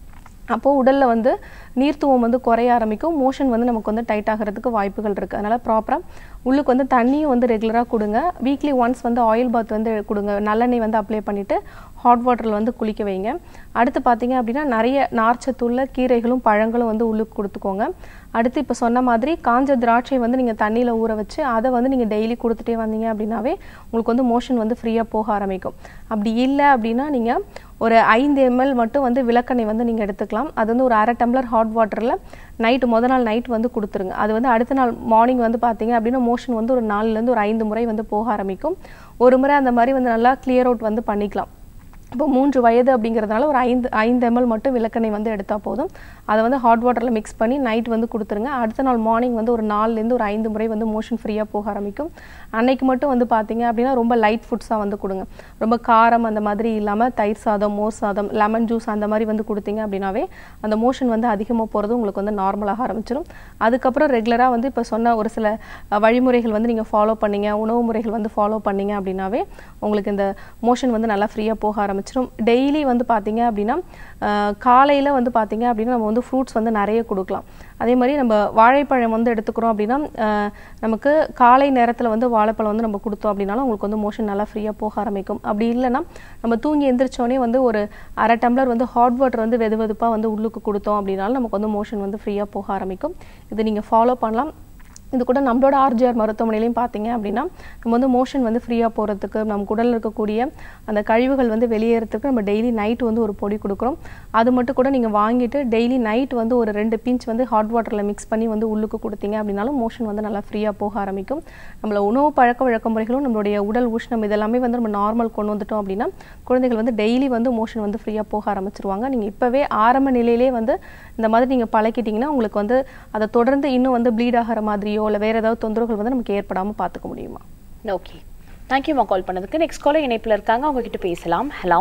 அப்போது உடலில் வந்து நீர்த்துவம் வந்து குறைய ஆரம்பிக்கும் மோஷன் வந்து நமக்கு வந்து டைட் ஆகிறதுக்கு வாய்ப்புகள் இருக்குது அதனால் ப்ராப்பராக உள்ளுக்கு வந்து தண்ணியும் வந்து ரெகுலராக கொடுங்க வீக்லி ஒன்ஸ் வந்து ஆயில் பாத் வந்து கொடுங்க நல்லெண்ணெய் வந்து அப்ளை பண்ணிவிட்டு ஹாட் வாட்டரில் வந்து குளிக்க வைங்க அடுத்து பார்த்தீங்க அப்படின்னா நிறைய நார்ச்சத்துள்ள கீரைகளும் பழங்களும் வந்து உள்ளுக்கு கொடுத்துக்கோங்க அடுத்து இப்போ சொன்ன மாதிரி காஞ்ச திராட்சை வந்து நீங்கள் தண்ணியில் ஊற வச்சு அதை வந்து நீங்கள் டெய்லி கொடுத்துட்டே வந்தீங்க அப்படின்னாவே உங்களுக்கு வந்து மோஷன் வந்து ஃப்ரீயாக போக ஆரம்பிக்கும் அப்படி இல்லை அப்படின்னா நீங்கள் ஒரு ஐந்து எம்எல் மட்டும் வந்து விளக்கெண்ணெய் வந்து நீங்கள் எடுத்துக்கலாம் அது வந்து ஒரு அரை டம்ளர் ஹாட் வாட்டரில் நைட்டு முத நாள் நைட் வந்து கொடுத்துருங்க அது வந்து அடுத்த நாள் மார்னிங் வந்து பார்த்தீங்க அப்படின்னா மோஷன் வந்து ஒரு நாலுலேருந்து ஒரு ஐந்து முறை வந்து போக ஆரம்பிக்கும் ஒரு முறை அந்த மாதிரி வந்து நல்லா கிளியர் அவுட் வந்து பண்ணிக்கலாம் இப்போ மூன்று வயது அப்படிங்கிறதுனால ஒரு ஐந்து ஐந்து எம்எல் மட்டும் விளக்கெண்ணெய் வந்து எடுத்தால் போதும் அதை வந்து ஹாட் வாட்டரில் மிக்ஸ் பண்ணி நைட் வந்து கொடுத்துருங்க அடுத்த நாள் மார்னிங் வந்து ஒரு நாலுலேருந்து ஒரு ஐந்து முறை வந்து மோஷன் ஃப்ரீயாக போக ஆரம்பிக்கும் அன்னைக்கு மட்டும் வந்து பார்த்தீங்க அப்படின்னா ரொம்ப லைட் ஃபுட்ஸாக வந்து கொடுங்க ரொம்ப காரம் அந்த மாதிரி இல்லாமல் தயிர் சாதம் மோர் சாதம் லெமன் ஜூஸ் அந்த மாதிரி வந்து கொடுத்தீங்க அப்படின்னாவே அந்த மோஷன் வந்து அதிகமாக போகிறது உங்களுக்கு வந்து நார்மலாக ஆரம்பிச்சிடும் அதுக்கப்புறம் ரெகுலராக வந்து இப்போ சொன்ன ஒரு சில அஹ், வழிமுறைகள் வந்து நீங்கள் ஃபாலோ பண்ணீங்க உணவு முறைகள் வந்து ஃபாலோ பண்ணீங்க அப்படின்னாவே உங்களுக்கு இந்த மோஷன் வந்து நல்லா ஃப்ரீயாக போக ஆரம்பிச்சிடும் டெய்லி வந்து பார்த்தீங்க அப்படின்னா காலையில் வந்து பார்த்தீங்க அப்படின்னா நம்ம வந்து ஃப்ரூட்ஸ் வந்து நிறைய கொடுக்கலாம் அதே மாதிரி நம்ம வாழைப்பழம் வந்து எடுத்துக்கிறோம் அப்படின்னா அஹ், நமக்கு காலை நேரத்தில் வந்து வாழைப்பழம் வந்து நம்ம கொடுத்தோம் அப்படின்னாலும் உங்களுக்கு வந்து மோஷன் நல்லா ஃப்ரீயாக போக ஆரம்பிக்கும் அப்படி இல்லைன்னா நம்ம தூங்கி எந்திரிச்சோடனே வந்து ஒரு அரை டம்ளர் வந்து ஹாட் வாட்டர் வந்து வெது வெதுப்பாக வந்து உள்ளுக்கு கொடுத்தோம் அப்படின்னாலும் நமக்கு வந்து மோஷன் வந்து ஃப்ரீயாக போக ஆரம்பிக்கும் இது நீங்கள் ஃபாலோ பண்ணலாம் இது கூட நம்மளோட ஆர்ஜிஆர் மருத்துவமனையிலையும் பார்த்தீங்க அப்படின்னா நம்ம வந்து மோஷன் வந்து ஃப்ரீயாக போகிறதுக்கு நம்ம உடலில் இருக்கக்கூடிய அந்த கழிவுகள் வந்து வெளியேறதுக்கு நம்ம டெய்லி நைட் வந்து ஒரு பொடி கொடுக்குறோம் அது மட்டும் கூட நீங்கள் வாங்கிட்டு டெய்லி நைட் வந்து ஒரு ரெண்டு பிஞ்ச் வந்து ஹாட் வாட்டரில் மிக்ஸ் பண்ணி வந்து உள்ளுக்கு கொடுத்தீங்க அப்படின்னாலும் மோஷன் வந்து நல்லா ஃப்ரீயாக போக ஆரம்பிக்கும் நம்மள உணவு பழக்க வழக்க முறைகளும் நம்மளுடைய உடல் உஷ்ணம் இதெல்லாமே வந்து நம்ம நார்மல் கொண்டு வந்துட்டோம் அப்படின்னா குழந்தைகள் வந்து டெய்லி வந்து மோஷன் வந்து ஃப்ரீயாக போக ஆரம்பிச்சிருவாங்க நீங்கள் இப்போவே ஆரம்ப நிலையிலே வந்து இந்த மாதிரி நீங்கள் பழக்கிட்டீங்கன்னா உங்களுக்கு வந்து அதை தொடர்ந்து இன்னும் வந்து ப்ளீட் ஆகிற மாதிரியோ இல்லை வேறு ஏதாவது தொந்தரவுகள் வந்து நமக்கு ஏற்படாமல் பார்த்துக்க முடியுமா ஓகே தேங்க்யூமா கால் பண்ணதுக்கு நெக்ஸ்ட் காலர் இணைப்பில் இருக்காங்க அவங்க கிட்ட பேசலாம் ஹலோ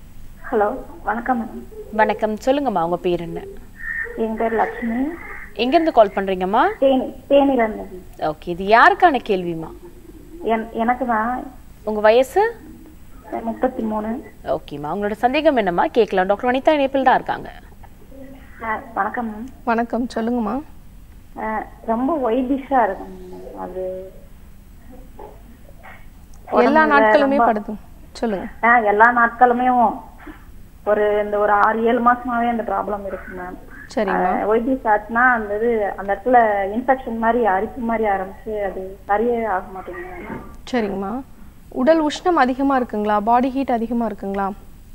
ஹலோ வணக்கம் மேடம் வணக்கம் சொல்லுங்கம்மா உங்க பேர் என்ன என் பேர் லட்சுமி எங்கேருந்து கால் பண்றீங்கம்மா தேனி தேனில இருந்து ஓகே இது யாருக்கான கேள்விமா என் எனக்கு தான் உங்க வயசு முப்பத்தி மூணு ஓகேம்மா உங்களோட சந்தேகம் என்னம்மா கேட்கலாம் டாக்டர் வனிதா இணைப்பில் தான் இருக்காங்க அஹ், வணக்கம் மேம் வணக்கம் சொல்லுங்கம்மா அஹ், ரொம்ப ஒய்டிஷா இருக்கும் மேம். அது எல்லா உடம்புல நாட்களுமே ரொம்ப- படுது சொல்லுங்க அஹ், எல்லா நாட்களுமே ஒரு இந்த ஒரு ஆறு ஏழு மாசமாவே அந்த ப்ராப்ளம் இருக்கு மேம் சரிம்மா ஒய்டிஸ் ஆச்சுன்னா அந்த இது அந்த இடத்துல இன்ஃபெக்ஷன் மாதிரி அரிப்பு மாதிரி ஆரம்பிச்சு அது சரியே ஆக மாட்டேங்குது மேம் சரிங்கம்மா உடல் உஷ்ணம் அதிகமாக இருக்குங்களா பாடி ஹீட் அதிகமாக இருக்குங்களா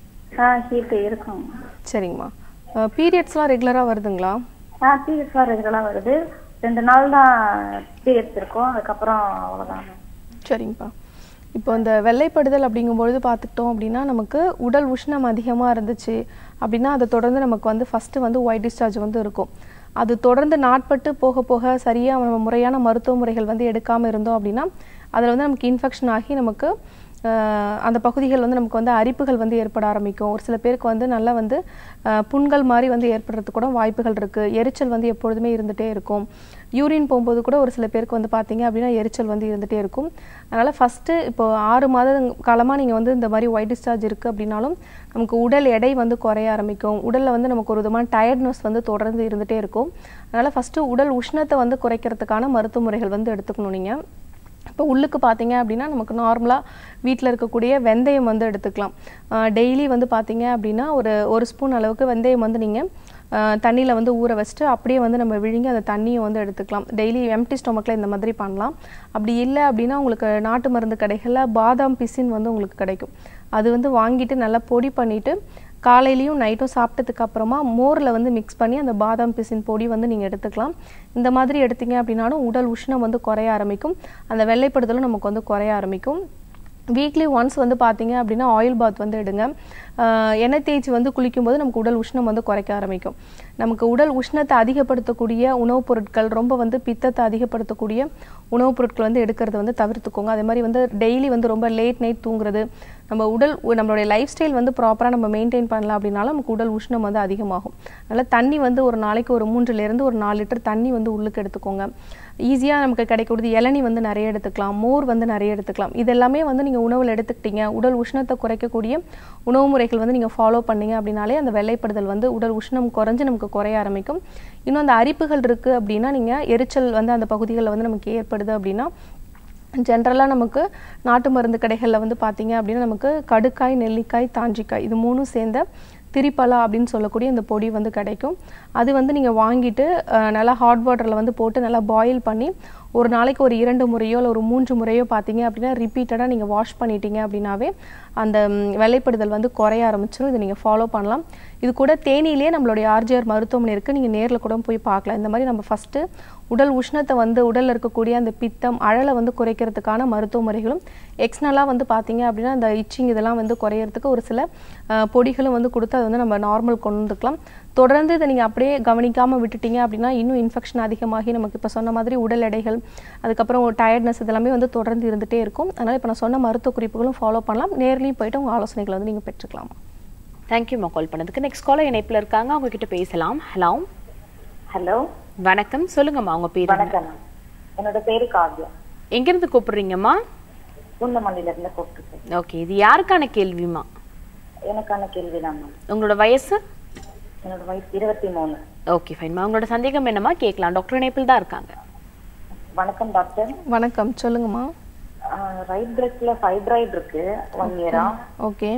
ஆ ஹீட் இருக்கும் சரிங்கம்மா பீரியட்ஸ்லாம் ரெகுலராக வருதுங்களா ஆ பீரியட்ஸ் ரெகுலரா வருது ரெண்டு நாள் தான் பீரியட்ஸ் இருக்கும் அதுக்கப்புறம் அவ்வளவுதான் மேம் சரிங்கப்பா இப்போ இந்த வெள்ளைப்படுதல் அப்படிங்கும்பொழுது பார்த்துக்கிட்டோம் அப்படின்னா நமக்கு உடல் உஷ்ணம் அதிகமாக இருந்துச்சு அப்படின்னா அதை தொடர்ந்து நமக்கு வந்து ஃபஸ்ட்டு வந்து ஒயிட் டிஸ்சார்ஜ் வந்து இருக்கும் அது தொடர்ந்து நாட்பட்டு போக போக சரியாக நம்ம முறையான மருத்துவ முறைகள் வந்து எடுக்காமல் இருந்தோம் அப்படின்னா அதில் வந்து நமக்கு இன்ஃபெக்ஷன் ஆகி நமக்கு ஆஹ், அந்த பகுதிகள் வந்து நமக்கு வந்து அரிப்புகள் வந்து ஏற்பட ஆரம்பிக்கும் ஒரு சில பேருக்கு வந்து நல்லா வந்து ஆஹ், புண்கள் மாதிரி வந்து ஏற்படுறதுக்கு கூட வாய்ப்புகள் இருக்குது எரிச்சல் வந்து எப்பொழுதுமே இருந்துகிட்டே இருக்கும் யூரின் போகும்போது கூட ஒரு சில பேருக்கு வந்து பார்த்தீங்க அப்படின்னா எரிச்சல் வந்து இருந்துகிட்டே இருக்கும் அதனால் ஃபஸ்ட்டு இப்போ ஆறு மாத காலமாக நீங்கள் வந்து இந்த மாதிரி ஒயிட் டிஸ்சார்ஜ் இருக்குது அப்படின்னாலும் நமக்கு உடல் எடை வந்து குறைய ஆரம்பிக்கும் உடலில் வந்து நமக்கு ஒரு விதமான டயர்ட்னஸ் வந்து தொடர்ந்து இருந்துகிட்டே இருக்கும் அதனால் ஃபஸ்ட்டு உடல் உஷ்ணத்தை வந்து குறைக்கிறதுக்கான மருத்துவ முறைகள் வந்து எடுத்துக்கணும் நீங்கள் இப்போ உள்ளுக்கு பார்த்தீங்க அப்படின்னா நமக்கு நார்மலாக வீட்டில் இருக்கக்கூடிய வெந்தயம் வந்து எடுத்துக்கலாம் டெய்லி வந்து பார்த்தீங்க அப்படின்னா ஒரு ஒரு ஸ்பூன் அளவுக்கு வெந்தயம் வந்து நீங்கள் தண்ணியில் வந்து ஊற வச்சுட்டு அப்படியே வந்து நம்ம விழுங்கி அந்த தண்ணியை வந்து எடுத்துக்கலாம் டெய்லி எம்டி ஸ்டொமக்கில் இந்த மாதிரி பண்ணலாம் அப்படி இல்லை அப்படின்னா உங்களுக்கு நாட்டு மருந்து கடைகளில் பாதாம் பிசின் வந்து உங்களுக்கு கிடைக்கும் அது வந்து வாங்கிட்டு நல்லா பொடி பண்ணிவிட்டு காலையிலையும் நைட்டும் சாப்பிட்டதுக்கு அப்புறமா மோரில் வந்து மிக்ஸ் பண்ணி அந்த பாதாம் பிசின் பொடி வந்து நீங்கள் எடுத்துக்கலாம் இந்த மாதிரி எடுத்தீங்க அப்படின்னாலும் உடல் உஷ்ணம் வந்து குறைய ஆரம்பிக்கும் அந்த வெள்ளைப்படுதலும் நமக்கு வந்து குறைய ஆரம்பிக்கும் வீக்லி ஒன்ஸ் வந்து பார்த்தீங்க அப்படின்னா ஆயில் பாத் வந்து எடுங்க ஆஹ் எண்ணெய் தேய்ச்சி வந்து குளிக்கும்போது நமக்கு உடல் உஷ்ணம் வந்து குறைக்க ஆரம்பிக்கும் நமக்கு உடல் உஷ்ணத்தை அதிகப்படுத்தக்கூடிய உணவுப் பொருட்கள் ரொம்ப வந்து பித்தத்தை அதிகப்படுத்தக்கூடிய உணவுப் பொருட்கள் வந்து எடுக்கிறத வந்து தவிர்த்துக்கோங்க அதே மாதிரி வந்து டெய்லி வந்து ரொம்ப லேட் நைட் தூங்குறது நம்ம உடல் நம்மளுடைய லைஃப் ஸ்டைல் வந்து ப்ராப்பராக நம்ம மெயின்டைன் பண்ணலாம் அப்படின்னாலும் நமக்கு உடல் உஷ்ணம் வந்து அதிகமாகும் அதனால் தண்ணி வந்து ஒரு நாளைக்கு ஒரு மூன்றுலேருந்து ஒரு நாலு லிட்டர் தண்ணி வந்து உள்ளுக்கு எடுத்துக்கோங்க ஈஸியாக நமக்கு கிடைக்கக்கூடியது இளநி வந்து நிறைய எடுத்துக்கலாம் மோர் வந்து நிறைய எடுத்துக்கலாம் இது எல்லாமே வந்து நீங்கள் உணவில் எடுத்துக்கிட்டீங்க உடல் உஷ்ணத்தை குறைக்கக்கூடிய உணவு முறைகள் வந்து நீங்கள் ஃபாலோ பண்ணீங்க அப்படின்னாலே அந்த வெள்ளைப்படுதல் வந்து உடல் உஷ்ணம் குறைஞ்சு நமக்கு குறைய ஆரம்பிக்கும் இன்னும் அந்த அரிப்புகள் இருக்குது அப்படின்னா நீங்கள் எரிச்சல் வந்து அந்த பகுதிகளில் வந்து நமக்கு ஏற்படுது அப்படின்னா ஜென்ரலாக நமக்கு நாட்டு மருந்து கடைகளில் வந்து பார்த்தீங்க அப்படின்னா நமக்கு கடுக்காய் நெல்லிக்காய் தாஞ்சிக்காய் இது மூணும் சேர்ந்த திரிப்பலா அப்படின்னு சொல்லக்கூடிய இந்த பொடி வந்து கிடைக்கும் அது வந்து நீங்கள் வாங்கிட்டு அஹ், நல்லா ஹாட் வாட்டரில் வந்து போட்டு நல்லா பாயில் பண்ணி ஒரு நாளைக்கு ஒரு இரண்டு முறையோ இல்லை ஒரு மூன்று முறையோ பார்த்தீங்க அப்படின்னா ரிப்பீட்டடாக நீங்கள் வாஷ் பண்ணிட்டீங்க அப்படின்னாவே அந்த ம், வெள்ளைப்படுதல் வந்து குறைய ஆரம்பிச்சிடும் இதை நீங்கள் ஃபாலோ பண்ணலாம் இது கூட தேனியிலே நம்மளுடைய ஆர்ஜிஆர் மருத்துவமனை இருக்குது நீங்கள் நேரில் கூட போய் பார்க்கலாம் இந்த மாதிரி நம்ம ஃபஸ்ட்டு உடல் உஷ்ணத்தை வந்து உடலில் இருக்கக்கூடிய அந்த பித்தம் அழலை வந்து குறைக்கிறதுக்கான மருத்துவ முறைகளும் எக்ஸ்னலாக வந்து பார்த்தீங்க அப்படின்னா அந்த இச்சிங் இதெல்லாம் வந்து குறையறதுக்கு ஒரு சில அஹ், பொடிகளும் வந்து கொடுத்து அதை வந்து நம்ம நார்மல் கொண்டு வந்துக்கலாம் தொடர்ந்து இதை நீங்கள் அப்படியே கவனிக்காமல் விட்டுட்டீங்க அப்படின்னா இன்னும் இன்ஃபெக்ஷன் அதிகமாகி நமக்கு இப்போ சொன்ன மாதிரி உடல் எடைகள் அதுக்கப்புறம் டயர்ட்னஸ் இதெல்லாமே வந்து தொடர்ந்து இருந்துகிட்டே இருக்கும் அதனால் இப்போ நான் சொன்ன மருத்துவ குறிப்புகளும் ஃபாலோ பண்ணலாம் நேர்லையும் போயிட்டு உங்கள் ஆலோசனைகளை வந்து நீங்கள் பெற்றுக்கலாம் தேங்க்யூம்மா கால் பண்ணதுக்கு நெக்ஸ்ட் காலர் இணைப்புல இருக்காங்க அவங்க கிட்ட பேசலாம் ஹலோ ஹலோ வணக்கம் சொல்லுங்கம்மா உங்க பேர் என்ன? வணக்கம் என்னோட பேரு காவ்யா எங்கிருந்து கூப்பிடுறீங்கம்மா பூந்தமல்லியில இருந்து கூப்பிட்டுருக்கேன் ஓகே இது யாருக்கான கேள்விமா எனக்கான கேள்விதான் மேம் உங்களோட வயசு என்னோட வயசு இருபத்தி மூணு ஓகே ஃபைன்மா உங்களோட சந்தேகம் என்னம்மா கேட்கலாம் டாக்டர் இணைப்பில் தான் இருக்காங்க வணக்கம் டாக்டர் வணக்கம் சொல்லுங்கம்மா ரைட் பிரஸ்ட்ல ஃபைப்ராய்டு இருக்கு ஒன் இயரா ஓகே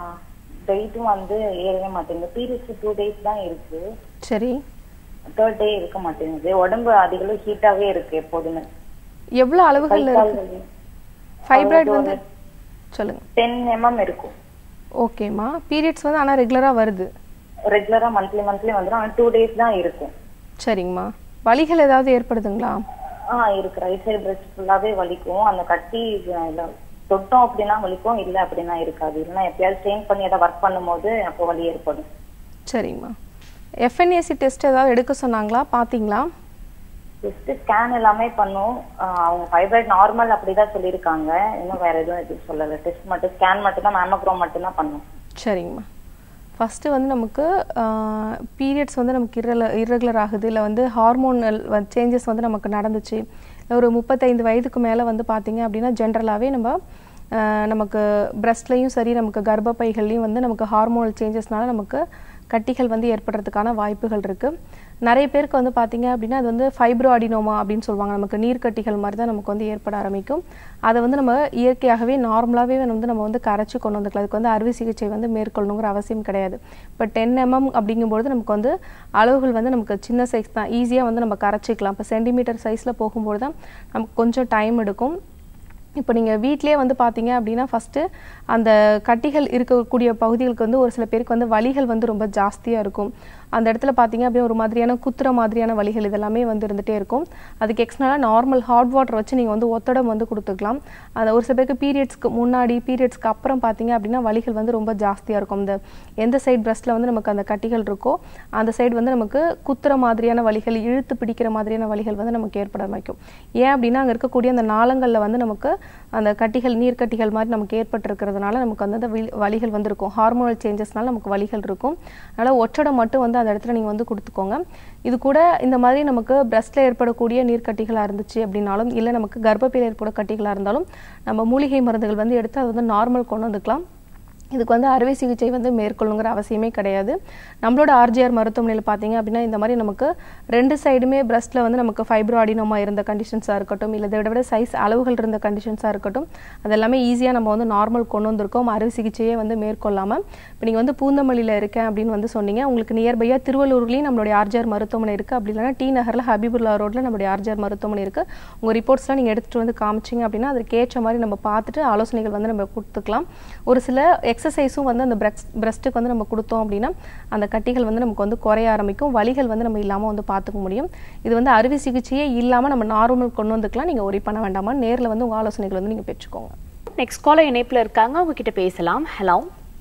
டேட்டும் வந்து ஏறவே மாட்டேங்குது பீரியட்ஸ் டூ டேஸ் தான் இருக்கு சரி தேர்ட் டே இருக்க மாட்டேங்குது உடம்பு அதிகளவு ஹீட்டாவே இருக்கு எப்போதுமே எவ்வளோ அளவுகள் இருக்கு ஃபைப்ராய்டு வந்து சொல்லுங்க டென் எம்எம் இருக்கும் ஓகேம்மா பீரியட்ஸ் வந்து ஆனால் ரெகுலராக வருது ரெகுலரா மந்த்லி மந்த்லி வந்துடும் ஆனா டூ டேஸ் தான் இருக்கும் சரிங்கம்மா வலிகள் ஏதாவது ஏற்படுதுங்களா ஆ இருக்கு ரைட் சைடு பிரஸ்ட் ஃபுல்லாவே வலிக்கும் அந்த கட்டி இல்ல, தொட்டோம் அப்படின்னா வலிக்கும் இல்ல அப்படின்னா இருக்காது இல்லைன்னா எப்பயாவது ஸ்ட்ரெயின் பண்ணி ஏதாவது ஒர்க் பண்ணும்போது அப்போ வலி ஏற்படும் சரிங்கம்மா எஃப்என்ஏசி டெஸ்ட் ஏதாவது எடுக்க சொன்னாங்களா பார்த்தீங்களா ஜஸ்ட் ஸ்கேன் எல்லாமே பண்ணோம் ஆ, அவங்க ஃபைப்ராய்ட் நார்மல் அப்படிதான் சொல்லியிருக்காங்க இன்னும் வேற எதுவும் எதுவும் சொல்லல டெஸ்ட் மட்டும் ஸ்கேன் மட்டும் தான் மேமோக்ரோம் மட்டும் தான் பண்ணோம் சரிங்கம்மா ஃபஸ்ட்டு வந்து நமக்கு பீரியட்ஸ் வந்து நமக்கு இரல irregular ஆகுது இல்லை வந்து ஹார்மோனல் சேஞ்சஸ் வந்து நமக்கு நடந்துச்சு இல்ல ஒரு முப்பத்தைந்து வயதுக்கு மேலே வந்து பார்த்தீங்க அப்படின்னா ஜென்ரலாகவே நம்ம ஆஹ் நமக்கு பிரஸ்ட்லேயும் சரி நமக்கு கர்ப்பப்பைகள்லையும் வந்து நமக்கு ஹார்மோனல் சேஞ்சஸ்னால நமக்கு கட்டிகள் வந்து ஏற்படுறதுக்கான வாய்ப்புகள் இருக்குது நிறைய பேருக்கு வந்து பார்த்தீங்க அப்படின்னா அது வந்து ஃபைப்ரோ அடினோமா அப்படின்னு சொல்லுவாங்க நமக்கு நீர்க்கட்டிகள் மாதிரி தான் நமக்கு வந்து ஏற்பட ஆரம்பிக்கும் அதை வந்து நம்ம இயற்கையாகவே நார்மலாகவே வந்து நம்ம வந்து கரைச்சி கொண்டு வந்துக்கலாம் அதுக்கு வந்து அறுவை சிகிச்சை வந்து மேற்கொள்ளணுங்கிற அவசியம் கிடையாது இப்போ டென் எம்எம் அப்படிங்கும்பொழுது நமக்கு வந்து அளவுகள் வந்து நமக்கு சின்ன சைஸ் தான் ஈஸியாக வந்து நம்ம கரைச்சிக்கலாம் இப்போ சென்டிமீட்டர் சைஸில் போகும்போது தான் நமக்கு கொஞ்சம் டைம் எடுக்கும் இப்போ நீங்கள் வீட்டிலேயே வந்து பார்த்தீங்க அப்படின்னா ஃபஸ்ட்டு அந்த கட்டிகள் இருக்கக்கூடிய பகுதிகளுக்கு வந்து ஒரு சில பேருக்கு வந்து வலிகள் வந்து ரொம்ப ஜாஸ்தியாக இருக்கும் அந்த இடத்துல பார்த்தீங்க அப்படின்னா ஒரு மாதிரியான குத்துற மாதிரியான வலிகள் இதெல்லாமே வந்து இருந்துகிட்டே இருக்கும் அதுக்கு எக்ஸ்ட்ரலாக நார்மல் ஹாட் வாட்டர் வச்சு நீங்கள் வந்து ஒத்தடம் வந்து கொடுத்துக்கலாம் அந்த ஒரு சில பேருக்கு பீரியட்ஸ்க்கு முன்னாடி பீரியட்ஸ்க்கு அப்புறம் பார்த்தீங்க அப்படின்னா வலிகள் வந்து ரொம்ப ஜாஸ்தியாக இருக்கும் இந்த எந்த சைடு பிரஸ்ட்டில் வந்து நமக்கு அந்த கட்டிகள் இருக்கோ அந்த சைடு வந்து நமக்கு குத்துற மாதிரியான வலிகள் இழுத்து பிடிக்கிற மாதிரியான வலிகள் வந்து நமக்கு ஏற்பட ஆரம்பிக்கும் ஏன் அப்படின்னா அங்கே இருக்கக்கூடிய அந்த நாளங்களில் வந்து நமக்கு அந்த கட்டிகள் நீர்க்கட்டிகள் மாதிரி நமக்கு ஏற்பட்டிருக்கிறதுனால நமக்கு வந்து அந்த வில்- வலிகள் வந்து இருக்கும் ஹார்மோனல் சேஞ்சஸ்னால நமக்கு வலிகள் இருக்கும் அதனால் ஒற்றடம் மட்டும் வந்து அந்த இடத்துல நீங்கள் வந்து கொடுத்துக்கோங்க இது கூட இந்த மாதிரி நமக்கு பிரஸ்ட்டில் ஏற்படக்கூடிய நீர்க்கட்டிகளாக இருந்துச்சு அப்படின்னாலும் இல்லை நமக்கு கர்ப்பப்பையில் ஏற்பட கட்டிகளாக இருந்தாலும் நம்ம மூலிகை மருந்துகள் வந்து எடுத்து அதை வந்து நார்மல் கொண்டு வந்துக்கலாம் இதுக்கு வந்து அறுவை சிகிச்சை வந்து மேற்கொள்ளுங்கிற அவசியமே கிடையாது நம்மளோட ஆர்ஜிஆர் மருத்துவமனையில் பார்த்தீங்க அப்படின்னா இந்த மாதிரி நமக்கு ரெண்டு சைடுமே பிரஸ்ட்டில் வந்து நமக்கு ஃபைப்ரோ அடினோமா இருந்த கண்டிஷன்ஸாக இருக்கட்டும் இல்லை இதை விட சைஸ் அளவுகள் இருந்த கண்டிஷன்ஸாக இருக்கட்டும் அதெல்லாமே ஈஸியாக நம்ம வந்து நார்மல் கொண்டு வந்திருக்கோம் அறுவை சிகிச்சையே வந்து மேற்கொள்ளாமல் இப்போ நீங்கள் வந்து பூந்தமல்லியில் இருக்கேன் அப்படின்னு வந்து சொன்னீங்க உங்களுக்கு நியர்பையாக திருவள்ளூர்லேயும் நம்மளுடைய ஆர்ஜிஆர் மருத்துவமனை இருக்குது அப்படி இல்லைன்னா டி நகரில் ஹபீபுல்லா ரோட்டில் நம்மளுடைய ஆர்ஜிஆர் மருத்துவமனை இருக்குது உங்கள் ரிப்போர்ட்ஸ்லாம் நீங்கள் எடுத்துகிட்டு வந்து காமிச்சிங்க அப்படின்னா அதுக்கு ஏற்ற மாதிரி நம்ம பார்த்துட்டு ஆலோசனைகள் வந்து நம்ம கொடுத்துக்கலாம் ஒரு சில எக்ஸசைஸும் வந்து அந்த பிரஸ்ட் பிரஸ்ட்டுக்கு வந்து நம்ம கொடுத்தோம் அப்படின்னா அந்த கட்டிகள் வந்து நமக்கு வந்து குறைய ஆரம்பிக்கும் வலிகள் வந்து நம்ம இல்லாமல் வந்து பார்த்துக்க முடியும் இது வந்து அறுவை சிகிச்சையே இல்லாமல் நம்ம நார்மல் கொண்டு வந்துக்கலாம் நீங்கள் ஒரி பண்ண வேண்டாமா நேரில் வந்து உங்கள் ஆலோசனைகள் வந்து நீங்கள் பெற்றுக்கோங்க நெக்ஸ்ட் காலர் இணைப்புல இருக்காங்க அவங்க கிட்ட பேசலாம் ஹலோ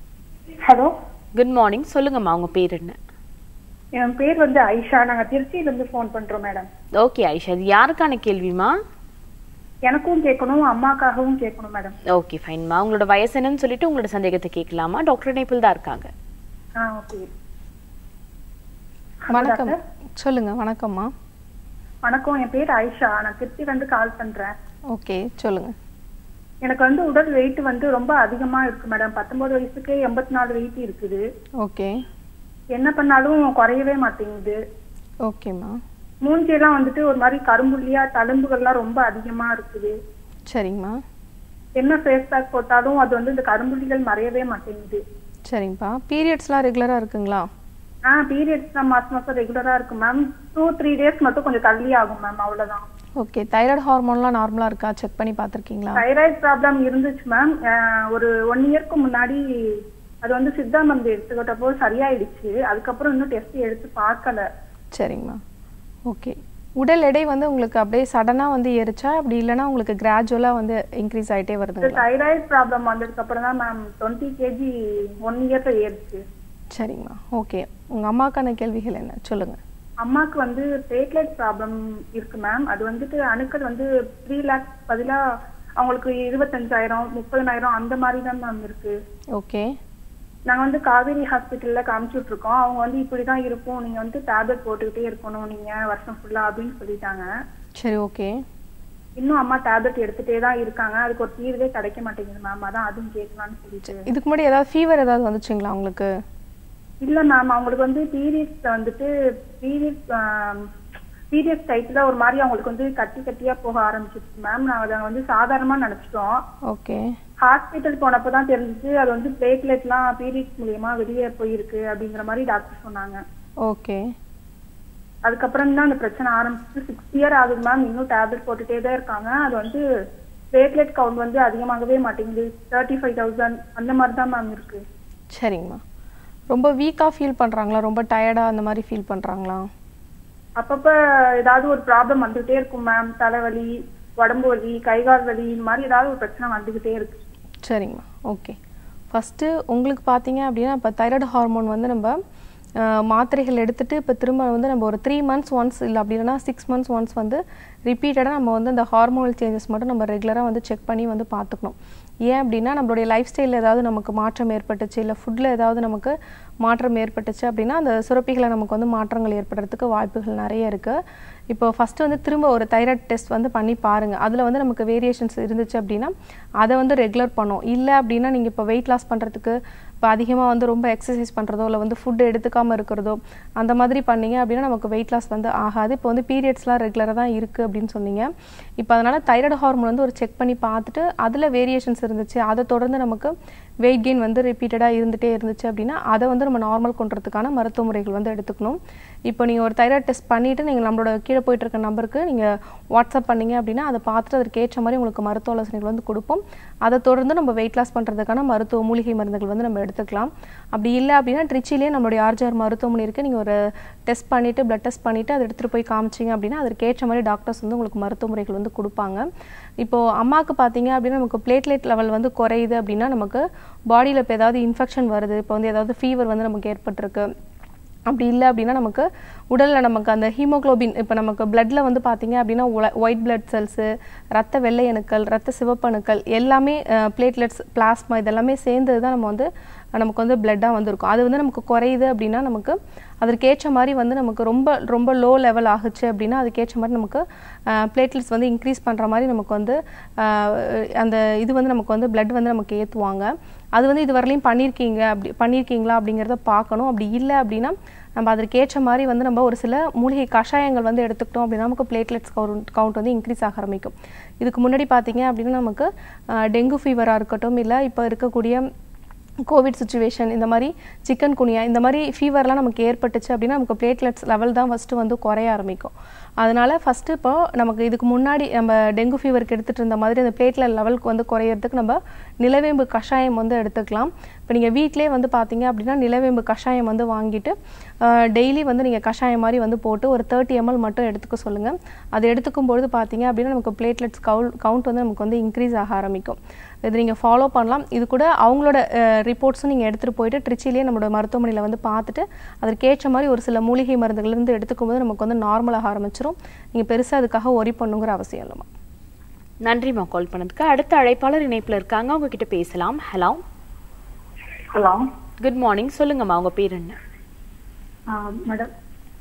ஹலோ குட் மார்னிங் சொல்லுங்கம்மா உங்க பேர் என்ன என் பேர் வந்து ஐஷா நாங்க திருச்சியில இருந்து ஃபோன் பண்றோம் மேடம் ஓகே ஐஷா இது யாருக்கான கேள்விமா எனக்கும் கேட்கணும் அம்மாக்காகவும் கேட்கணும் மேடம் ஓகே ஃபைன்மா உங்களோட வயசு என்னன்னு சொல்லிட்டு உங்களோட சந்தேகத்தை கேட்கலாமா டாக்டர் இணைப்பில் தான் இருக்காங்க ஆ ஓகே வணக்கம் சொல்லுங்க வணக்கம்மா வணக்கம் என் பேர் ஆயிஷா நான் திருச்சி வந்து கால் பண்றேன் ஓகே சொல்லுங்க எனக்கு வந்து உடல் வெயிட் வந்து ரொம்ப அதிகமா இருக்கு மேடம் பத்தொன்பது வயசுக்கே எண்பத்தி நாலு வெயிட் இருக்குது ஓகே என்ன பண்ணாலும் குறையவே மாட்டேங்குது ஓகேம்மா மூஞ்சியெல்லாம் வந்துட்டு ஒரு மாதிரி கரும்புள்ளியா தழும்புகள்லாம் ரொம்ப அதிகமா இருக்குது சரிங்கம்மா என்ன ஃபேஸ் பேக் போட்டாலும் அது வந்து இந்த கரும்புள்ளிகள் மறையவே மாட்டேங்குது சரிங்கப்பா பீரியட்ஸ்லாம் ரெகுலராக இருக்குங்களா ஆ பீரியட்ஸ் தான் மாசம் மாசம் ரெகுலரா இருக்கு மேம் டூ த்ரீ டேஸ் மட்டும் கொஞ்சம் தள்ளி ஆகும் மேம் அவ்வளவுதான் ஓகே தைராய்டு ஹார்மோன்லாம் நார்மலாக இருக்கா செக் பண்ணி பார்த்துருக்கீங்களா தைராய்டு ப்ராப்ளம் இருந்துச்சு மேம் ஒரு ஒன் இயர்க்கு முன்னாடி அது வந்து சித்தா மருந்து எடுத்துக்கிட்டப்போ சரியாயிடுச்சு அதுக்கப்புறம் இன்னும் டெஸ்ட் எடுத்து பார்க்கல சரிங்கம்மா ஓகே உடல் எடை வந்து உங்களுக்கு அப்படியே சடனாக வந்து ஏறிச்சா அப்படி இல்லைன்னா உங்களுக்கு கிராஜுவலாக வந்து இன்க்ரீஸ் ஆகிட்டே வருதுங்களா தைராய்டு ப்ராப்ளம் வந்ததுக்கு அப்புறம் தான் மேம் டுவெண்ட்டி கேஜி ஒன் இயர்ல ஏறிச்சு சரிங்கம்மா ஓகே உங்கள் அம்மாக்கான கேள்விகள் என்ன சொல்லுங்கள் அம்மாக்கு வந்து பிளேட்லெட் ப்ராப்ளம் இருக்கு மேம் அது வந்துட்டு அணுக்கள் வந்து த்ரீ லேக்ஸ் பதிலா அவங்களுக்கு இருபத்தஞ்சாயிரம் முப்பதனாயிரம் அந்த மாதிரி தான் மேம் இருக்கு ஓகே நாங்க வந்து காவேரி ஹாஸ்பிட்டல்ல காமிச்சுட்டு இருக்கோம் அவங்க வந்து இப்படிதான் இருக்கும் நீங்க வந்து டேப்லெட் போட்டுக்கிட்டே இருக்கணும் நீங்க வருஷம் ஃபுல்லா அப்படின்னு சொல்லிட்டாங்க சரி ஓகே இன்னும் அம்மா டேப்லெட் எடுத்துட்டே தான் இருக்காங்க அதுக்கு ஒரு தீர்வே கிடைக்க மாட்டேங்குது மேம் அதான் அதுவும் கேட்கலாம்னு சொல்லிட்டு இதுக்கு முன்னாடி ஏதாவது ஃபீவர் ஏதாவது வந்துச்சுங்களா உங்களுக்கு இல்ல மேம் அவங்களுக்கு வந்து பீரியட்ஸ் வந்துட்டு பீரியட்ஸ் பீரியட்ஸ் டைப்ல ஒரு மாதிரி அவங்களுக்கு வந்து கட்டி கட்டியா போக ஆரம்பிச்சிருச்சு மேம் நான் அதை வந்து சாதாரணமா நினைச்சிட்டோம் ஓகே ஹாஸ்பிட்டல் போனப்பதான் தெரிஞ்சுச்சு அது வந்து பிளேட்லெட்லாம் பீரியட்ஸ் மூலியமா வெளியே போயிருக்கு அப்படிங்கிற மாதிரி டாக்டர் சொன்னாங்க ஓகே அதுக்கப்புறம் தான் அந்த பிரச்சனை ஆரம்பிச்சு சிக்ஸ் இயர் ஆகுது மேம் இன்னும் டேப்லெட் போட்டுட்டே தான் இருக்காங்க அது வந்து பிளேட்லெட் கவுண்ட் வந்து அதிகமாகவே மாட்டேங்குது தேர்ட்டி ஃபைவ் தௌசண்ட் அந்த மாதிரி தான் மேம் இருக்கு சரிங்கம்மா ரொம்ப வீக்காக ஃபீல் பண்ணுறாங்களா ரொம்ப டயர்டாக அந்த மாதிரி ஃபீல் பண்ணுறாங்களா அப்பப்ப ஏதாவது ஒரு ப்ராப்ளம் வந்துகிட்டே இருக்கும் மேம் தலைவலி உடம்பு வலி கை கால் வலி இந்த மாதிரி ஏதாவது ஒரு பிரச்சனை வந்துகிட்டே இருக்கு சரிங்கம்மா ஓகே ஃபஸ்ட்டு உங்களுக்கு பார்த்தீங்க அப்படின்னா இப்போ தைராய்டு ஹார்மோன் வந்து நம்ம அஹ், மாத்திரைகள் எடுத்துட்டு இப்போ திரும்ப வந்து நம்ம ஒரு த்ரீ மந்த்ஸ் ஒன்ஸ் இல்லை அப்படி இல்லைன்னா சிக்ஸ் மந்த்ஸ் ஒன்ஸ் வந்து ரிப்பீட்டடாக நம்ம வந்து அந்த ஹார்மோனல் சேஞ்சஸ் மட்டும் நம்ம ரெகுலராக வந்து செக் பண்ணி வந்து பார்த்துக்கணும் ஏன் அப்படின்னா நம்மளுடைய லைஃப் ஸ்டைலில் ஏதாவது நமக்கு மாற்றம் ஏற்பட்டுச்சு இல்லை ஃபுட்டில் ஏதாவது நமக்கு மாற்றம் ஏற்பட்டுச்சு அப்படின்னா அந்த சுரப்பிகளை நமக்கு வந்து மாற்றங்கள் ஏற்படுறதுக்கு வாய்ப்புகள் நிறைய இருக்குது இப்போ ஃபஸ்ட்டு வந்து திரும்ப ஒரு தைராய்டு டெஸ்ட் வந்து பண்ணி பாருங்கள் அதில் வந்து நமக்கு வேரியேஷன்ஸ் இருந்துச்சு அப்படின்னா அதை வந்து ரெகுலர் பண்ணும் இல்லை அப்படின்னா நீங்கள் இப்போ வெயிட் லாஸ் பண்ணுறதுக்கு இப்போ அதிகமாக வந்து ரொம்ப எக்ஸசைஸ் பண்ணுறதோ இல்லை வந்து ஃபுட் எடுத்துக்காமல் இருக்கிறதோ அந்த மாதிரி பண்ணீங்க அப்படின்னா நமக்கு வெயிட் லாஸ் வந்து ஆகாது இப்போ வந்து பீரியட்ஸ்லாம் ரெகுலராக தான் இருக்குது அப்படின்னு சொன்னீங்க இப்போ அதனால் தைராய்டு ஹார்மோன் வந்து ஒரு செக் பண்ணி பார்த்துட்டு அதில் வேரியேஷன்ஸ் இருந்துச்சு அதை தொடர்ந்து நமக்கு வெயிட் கெயின் வந்து ரிப்பீட்டடாக இருந்துகிட்டே இருந்துச்சு அப்படின்னா அதை வந்து நம்ம நார்மல் கொண்டுறதுக்கான மருத்துவ முறைகள் வந்து எடுத்துக்கணும் இப்போ நீங்கள் ஒரு தைராய்டு டெஸ்ட் பண்ணிவிட்டு நீங்கள் நம்மளோட கீழே போயிட்டு இருக்க நம்பருக்கு நீங்கள் வாட்ஸ்அப் பண்ணீங்க அப்படின்னா அதை பார்த்துட்டு அதற்கு ஏற்ற மாதிரி உங்களுக்கு மருத்துவ ஆலோசனைகள் வந்து கொடுப்போம் அதை தொடர்ந்து நம்ம வெயிட் லாஸ் பண்ணுறதுக்கான மருத்துவ மூலிகை மருந்துகள் வந்து நம்ம எடுத்துக்கலாம் அப்படி இல்லை அப்படின்னா ட்ரிச்சிலே நம்மளுடைய ஆர்ஜிஆர் மருத்துவமனை இருக்குது நீங்கள் ஒரு டெஸ்ட் பண்ணிவிட்டு பிளட் டெஸ்ட் பண்ணிவிட்டு அதை எடுத்துகிட்டு போய் காமிச்சிங்க அப்படின்னா அதற்கு ஏற்ற மாதிரி டாக்டர்ஸ் வந்து உங்களுக்கு மருத்துவ முறைகள் வந்து கொடுப்பாங்க இப்போது அம்மாவுக்கு பார்த்தீங்க அப்படின்னா நமக்கு பிளேட்லெட் லெவல் வந்து குறையுது அப்படின்னா நமக்கு பாடியில் இப்போ ஏதாவது இன்ஃபெக்ஷன் வருது இப்போ வந்து ஏதாவது ஃபீவர் வந்து நமக்கு ஏற்பட்டிருக்கு அப்படி இல்லை அப்படின்னா நமக்கு உடலில் நமக்கு அந்த ஹீமோகுளோபின் இப்போ நமக்கு பிளட்ல வந்து பார்த்தீங்க அப்படின்னா ஒயிட் பிளட் செல்ஸு ரத்த வெள்ளை அணுக்கள் ரத்த சிவப்பு அணுக்கள் எல்லாமே பிளேட்லெட்ஸ் பிளாஸ்மா இதெல்லாமே சேர்ந்தது தான் நம்ம வந்து நமக்கு வந்து பிளட்டாக வந்திருக்கும் அது வந்து நமக்கு குறையுது அப்படின்னா நமக்கு அதற்கேற்ற மாதிரி வந்து நமக்கு ரொம்ப ரொம்ப லோ லெவல் ஆகுச்சு அப்படின்னா அதுக்கேற்ற மாதிரி நமக்கு பிளேட்லெட்ஸ் வந்து இன்க்ரீஸ் பண்ணுற மாதிரி நமக்கு வந்து அஹ், அந்த இது வந்து நமக்கு வந்து பிளட் வந்து நமக்கு ஏற்றுவாங்க அது வந்து இது வரலையும் பண்ணியிருக்கீங்க அப்படி பண்ணியிருக்கீங்களா அப்படிங்கிறத பார்க்கணும் அப்படி இல்லை அப்படின்னா நம்ம அதற்கேற்ற மாதிரி வந்து நம்ம ஒரு சில மூலிகை கஷாயங்கள் வந்து எடுத்துக்கிட்டோம் அப்படின்னா நமக்கு பிளேட்லெட்ஸ் கவுண்ட் கவுண்ட் வந்து இன்க்ரீஸ் ஆக ஆரம்பிக்கும் இதுக்கு முன்னாடி பார்த்தீங்க அப்படின்னா நமக்கு அஹ், டெங்கு ஃபீவராக இருக்கட்டும் இல்லை இப்போ இருக்கக்கூடிய கோவிட் சுச்சுவேஷன் இந்த மாதிரி சிக்கன் குனியா இந்த மாதிரி ஃபீவர்லாம் நமக்கு ஏற்பட்டுச்சு அப்படின்னா நமக்கு பிளேட்லெட்ஸ் லெவல் தான் ஃபஸ்ட்டு வந்து குறைய ஆரம்பிக்கும் அதனால் ஃபஸ்ட்டு இப்போ நமக்கு இதுக்கு முன்னாடி நம்ம டெங்கு ஃபீவருக்கு எடுத்துகிட்டு இருந்த மாதிரி அந்த பிளேட்லெட் லெவலுக்கு வந்து குறையிறதுக்கு நம்ம நிலவேம்பு கஷாயம் வந்து எடுத்துக்கலாம் இப்போ நீங்கள் வீட்டிலே வந்து பார்த்தீங்க அப்படின்னா நிலவேம்பு கஷாயம் வந்து வாங்கிட்டு டெய்லி வந்து நீங்கள் கஷாயம் மாதிரி வந்து போட்டு ஒரு தேர்ட்டி எம்எல் மட்டும் எடுத்துக்க சொல்லுங்கள் அது எடுத்துக்கும் பொழுது பார்த்தீங்க அப்படின்னா நமக்கு பிளேட்லெட்ஸ் கவுண்ட் கவுண்ட் வந்து நமக்கு வந்து இன்க்ரீஸ் ஆக ஆரம்பிக்கும் இது நீங்கள் ஃபாலோ பண்ணலாம் இது கூட அவங்களோட ரிப்போர்ட்ஸும் நீங்கள் எடுத்துகிட்டு போயிட்டு ட்ரிச்சிலேயே நம்மளோட மருத்துவமனையில் வந்து பார்த்துட்டு அதற்கேற்ற மாதிரி ஒரு சில மூலிகை மருந்துகள் இருந்து எடுத்துக்கும் போது நமக்கு வந்து நார்மலாக ஆரம்பிச்சிரும் நீங்கள் பெருசாக அதுக்காக ஒரி பண்ணுங்கிற அவசியம் இல்லைம்மா நன்றிம்மா கால் பண்ணதுக்கு அடுத்த அழைப்பாளர் இணைப்புல இருக்காங்க அவங்க கிட்ட பேசலாம் ஹலோ ஹலோ குட் மார்னிங் சொல்லுங்கம்மா உங்க பேர் என்ன மேடம்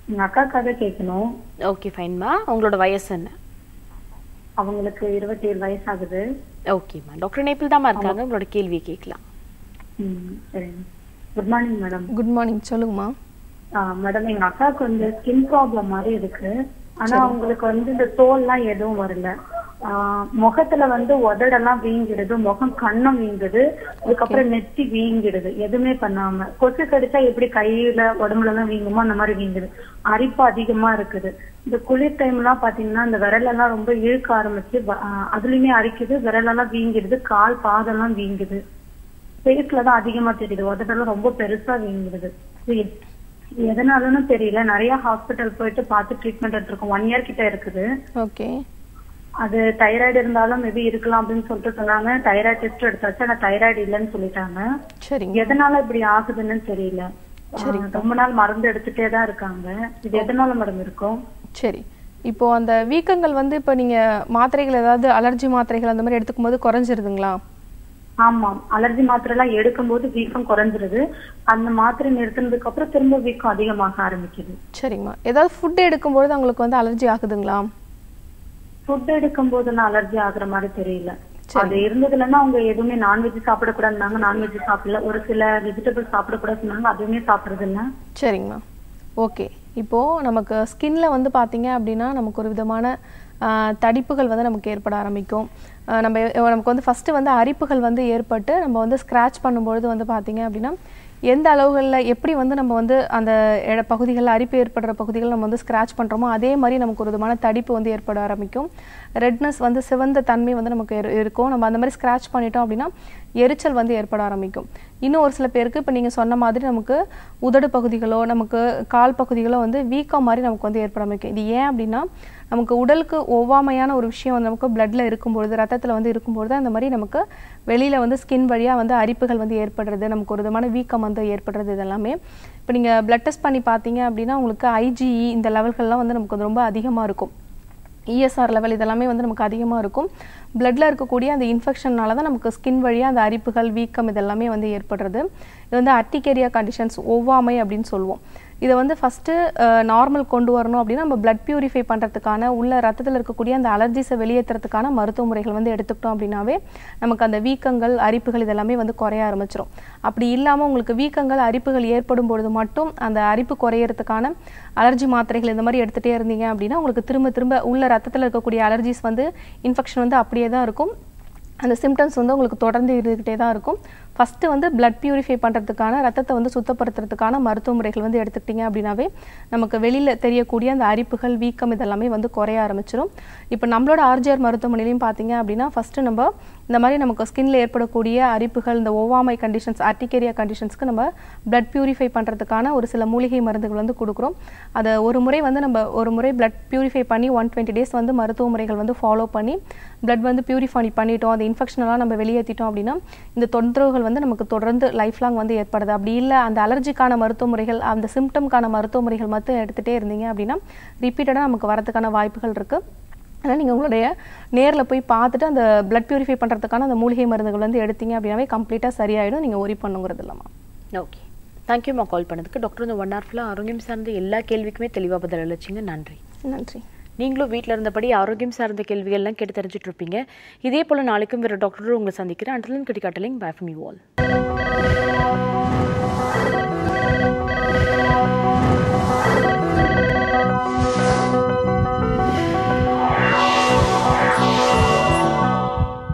எங்க அக்காக்காக கேட்கணும் ஓகே ஃபைன்மா உங்களோட வயசு என்ன அவங்களுக்கு இருபத்தி ஏழு வயசு ஆகுது ஓகேம்மா டாக்டர் நேபிள் தாம்மா இருக்காங்க உங்களோட கேள்வியை கேட்கலாம் ம், சரிங்க good morning madam good morning சொல்லுங்கம்மா மேடம் எங்க அக்காவுக்கு வந்து ஸ்கின் ப்ராப்ளம் மாதிரி இருக்கு ஆனா அவங்களுக்கு வந்து இந்த தோல்லாம் எதுவும் வரல ஆஹ் முகத்துல வந்து உதடெல்லாம் வீங்கிடுது முகம் கண்ணம் வீங்குது அதுக்கப்புறம் நெத்தி வீங்கிடுது எதுவுமே பண்ணாம கொசு கடிச்சா எப்படி கையில உடம்புல எல்லாம் வீங்குமோ அந்த மாதிரி வீங்குது அரிப்பு அதிகமா இருக்குது இந்த குளிர் டைம் எல்லாம் பாத்தீங்கன்னா இந்த விரலெல்லாம் ரொம்ப இழுக்க ஆரம்பிச்சு வ- ஆஹ் அதுலயுமே அரிக்குது விரலெல்லாம் வீங்கிடுது கால் பாதெல்லாம் வீங்குது ஃபேஸ்ல தான் அதிகமா தெரியுது உதடெல்லாம் ரொம்ப பெருசா வீங்குது இது எ- எதனாலன்னு தெரியல நிறைய ஹாஸ்பிட்டல் போயிட்டு பார்த்து ட்ரீட்மெண்ட் எடுத்திருக்கோம் ஒன் இயர் கிட்ட இருக்குது ஓகே அது தைராய்டு இருந்தாலும் மேபி இருக்கலாம் அப்படின்னு சொல்லிட்டு சொன்னாங்க தைராய்டு டெஸ்ட் எடுத்தாச்சு ஆனா தைராய்டு இல்லைன்னு சொல்லிட்டாங்க சரிங்க எதனால இப்படி ஆகுதுன்னு தெரியல ஆஹ் ரொம்ப நாள் மருந்து எடுத்துட்டே தான் இருக்காங்க இது எதனால மேடம் இருக்கும் சரி இப்போ அந்த வீக்கங்கள் வந்து இப்போ நீங்க மாத்திரைகள் ஏதாவது அலர்ஜி மாத்திரைகள் அந்த மாதிரி எடுத்துக்கும் போது குறைஞ்சிருதுங்களா ஆமா அலர்ஜி மாத்திரை எல்லாம் எடுக்கும்போது வீக்கம் குறைஞ்சிருது அந்த மாத்திரை நிறுத்தினதுக்கு அப்புறம் திரும்ப வீக்கம் அதிகமாக ஆரம்பிக்குது சரிங்கம்மா ஏதாவது ஃபுட் எடுக்கும்பொழுது அவங்களுக்கு வந்து அலர்ஜி ஆகுதுங்களா ஃபுட் எடுக்கும் போதெல்லாம் அலர்ஜி ஆகுற மாதிரி தெரியல அது இருந்ததுலன்னா அவங்க எதுவுமே நான்வெஜ் சாப்பிடக்கூடாதுனாங்க நான்வெஜ் சாப்பிடல ஒரு சில வெஜிடபிள் சாப்பிடக்கூடாது சொன்னாங்க அதுவுமே சாப்பிடுறது இல்ல சரிங்கம்மா ஓகே இப்போது நமக்கு ஸ்கின்ல வந்து பார்த்தீங்க அப்படின்னா நமக்கு ஒரு விதமான ஆஹ், தடிப்புகள் வந்து நமக்கு ஏற்பட ஆரம்பிக்கும் ஆஹ், நம்ம எ- நமக்கு வந்து ஃபஸ்ட்டு வந்து அரிப்புகள் வந்து ஏற்பட்டு நம்ம வந்து ஸ்க்ராட்ச் பண்ணும்பொழுது வந்து பார்த்தீங்க அப்படின்னா எந்த அளவுகளில் எப்படி வந்து நம்ம வந்து அந்த இட பகுதிகளில் அரிப்பு ஏற்படுற பகுதிகள் நம்ம வந்து ஸ்க்ராட்ச் பண்ணுறோமோ அதே மாதிரி நமக்கு ஒரு விதமான தடிப்பு வந்து ஏற்பட ஆரம்பிக்கும் ரெட்னஸ் வந்து சிவந்த தன்மை வந்து நமக்கு இரு- இருக்கும் நம்ம அந்த மாதிரி ஸ்க்ராட்ச் பண்ணிட்டோம் அப்படின்னா எரிச்சல் வந்து ஏற்பட ஆரம்பிக்கும் இன்னும் ஒரு சில பேருக்கு இப்போ நீங்கள் சொன்ன மாதிரி நமக்கு உதடு பகுதிகளோ நமக்கு கால் பகுதிகளோ வந்து வீக்கம் மாதிரி நமக்கு வந்து ஏற்பட ஆரம்பிக்கும் இது ஏன் அப்படின்னா நமக்கு உடலுக்கு ஒவ்வாமையான ஒரு விஷயம் வந்து நமக்கு பிளட்ல இருக்கும்பொழுது ரத்தத்தில் வந்து இருக்கும்பொழுது அந்த மாதிரி நமக்கு வெளியில் வந்து ஸ்கின் வழியாக வந்து அரிப்புகள் வந்து ஏற்படுறது நமக்கு ஒரு விதமான வீக்கம் வந்து ஏற்படுறது இதெல்லாமே இப்போ நீங்கள் பிளட் டெஸ்ட் பண்ணி பார்த்தீங்க அப்படின்னா உங்களுக்கு ஐஜிஇ இந்த லெவல்கள்லாம் வந்து நமக்கு வந்து ரொம்ப அதிகமாக இருக்கும் இஎஸ்ஆர் லெவல் இதெல்லாமே வந்து நமக்கு அதிகமாக இருக்கும் பிளட்ல இருக்கக்கூடிய அந்த இன்ஃபெக்ஷனால தான் நமக்கு ஸ்கின் வழியாக அந்த அரிப்புகள் வீக்கம் இதெல்லாமே வந்து ஏற்படுறது இது வந்து அர்டிகேரியா கண்டிஷன்ஸ் ஒவ்வாமை அப்படின்னு சொல்லுவோம் இதை வந்து ஃபஸ்ட்டு நார்மல் கொண்டு வரணும் அப்படின்னா நம்ம பிளட் பியூரிஃபை பண்ணுறதுக்கான உள்ள ரத்தத்தில் இருக்கக்கூடிய அந்த அலர்ஜிஸை வெளியேற்றுறதுக்கான மருத்துவ முறைகள் வந்து எடுத்துக்கிட்டோம் அப்படின்னாவே நமக்கு அந்த வீக்கங்கள் அரிப்புகள் இதெல்லாமே வந்து குறைய ஆரம்பிச்சிடும் அப்படி இல்லாமல் உங்களுக்கு வீக்கங்கள் அரிப்புகள் ஏற்படும் பொழுது மட்டும் அந்த அரிப்பு குறையறதுக்கான அலர்ஜி மாத்திரைகள் இந்த மாதிரி எடுத்துகிட்டே இருந்தீங்க அப்படின்னா உங்களுக்கு திரும்ப திரும்ப உள்ள ரத்தத்தில் இருக்கக்கூடிய அலர்ஜிஸ் வந்து இன்ஃபெக்ஷன் வந்து அப்படியே தான் இருக்கும் அந்த சிம்டம்ஸ் வந்து உங்களுக்கு தொடர்ந்து இருந்துக்கிட்டே தான் இருக்கும் ஃபஸ்ட்டு வந்து பிளட் பியூரிஃபை பண்ணுறதுக்கான ரத்தத்தை வந்து சுத்தப்படுத்துறதுக்கான மருத்துவ முறைகள் வந்து எடுத்துக்கிட்டிங்க அப்படின்னாவே நமக்கு வெளியில் தெரியக்கூடிய அந்த அரிப்புகள் வீக்கம் இதெல்லாமே வந்து குறைய ஆரம்பிச்சிடும் இப்போ நம்மளோட ஆர்ஜிஆர் மருத்துவமனையிலையும் பார்த்தீங்க அப்படின்னா ஃபஸ்ட்டு நம்ம இந்த மாதிரி நமக்கு ஸ்கின்ல ஏற்படக்கூடிய அரிப்புகள் இந்த ஒவ்வாமை கண்டிஷன்ஸ் ஆர்டிகேரியா கண்டிஷன்ஸ்க்கு நம்ம பிளட் பியூரிஃபை பண்ணுறதுக்கான ஒரு சில மூலிகை மருந்துகள் வந்து கொடுக்குறோம் அதை ஒரு முறை வந்து நம்ம ஒரு முறை பிளட் பியூரிஃபை பண்ணி ஒன் டுவெண்ட்டி டேஸ் வந்து மருத்துவ முறைகள் வந்து ஃபாலோ பண்ணி பிளட் வந்து பியூரிஃபை பண்ணிட்டோம் அந்த இன்ஃபெக்ஷனெல்லாம் நம்ம வெளியேற்றிட்டோம் அப்படின்னா இந்த தொந்தரவுகள் வந்து நமக்கு தொடர்ந்து லைஃப் லாங் வந்து ஏற்படுது அப்படி இல்லை அந்த அலர்ஜிக்கான மருத்துவ முறைகள் அந்த சிம்டம்க்கான மருத்துவ முறைகள் மட்டும் எடுத்துகிட்டே இருந்தீங்க அப்படின்னா ரிப்பீட்டடாக நமக்கு வரதுக்கான வாய்ப்புகள் இருக்குது அதனால் நீங்கள் உங்களுடைய நேரில் போய் பார்த்துட்டு அந்த பிளட் பியூரிஃபை பண்ணுறதுக்கான அந்த மூலிகை மருந்துகள் வந்து எடுத்தீங்க அப்படின்னாவே கம்ப்ளீட்டாக சரியாயிடும் நீங்கள் ஒரி பண்ணுங்கிறது இல்லாமல் ஓகே தேங்க்யூம்மா கால் பண்ணதுக்கு டாக்டர் இந்த ஒன் ஹவர் ஃபுல்லாக ஆரோக்கியம் சார்ந்த எல்லா கேள்விக்குமே தெளிவாக பதில் அளிச்சிங்க நன்றி நன்றி நீங்களும் வீட்டில் இருந்தபடி ஆரோக்கியம் சார்ந்த கேள்விகள்லாம் கேட்டு தெரிஞ்சுட்டு இருப்பீங்க இதே போல் நாளைக்கும் வேறு டாக்டரும் உங்களை சந்திக்கிறேன் அண்டர்லன் கட்டி காட்டலிங் பை ஃப்ரம் யூ ஆல்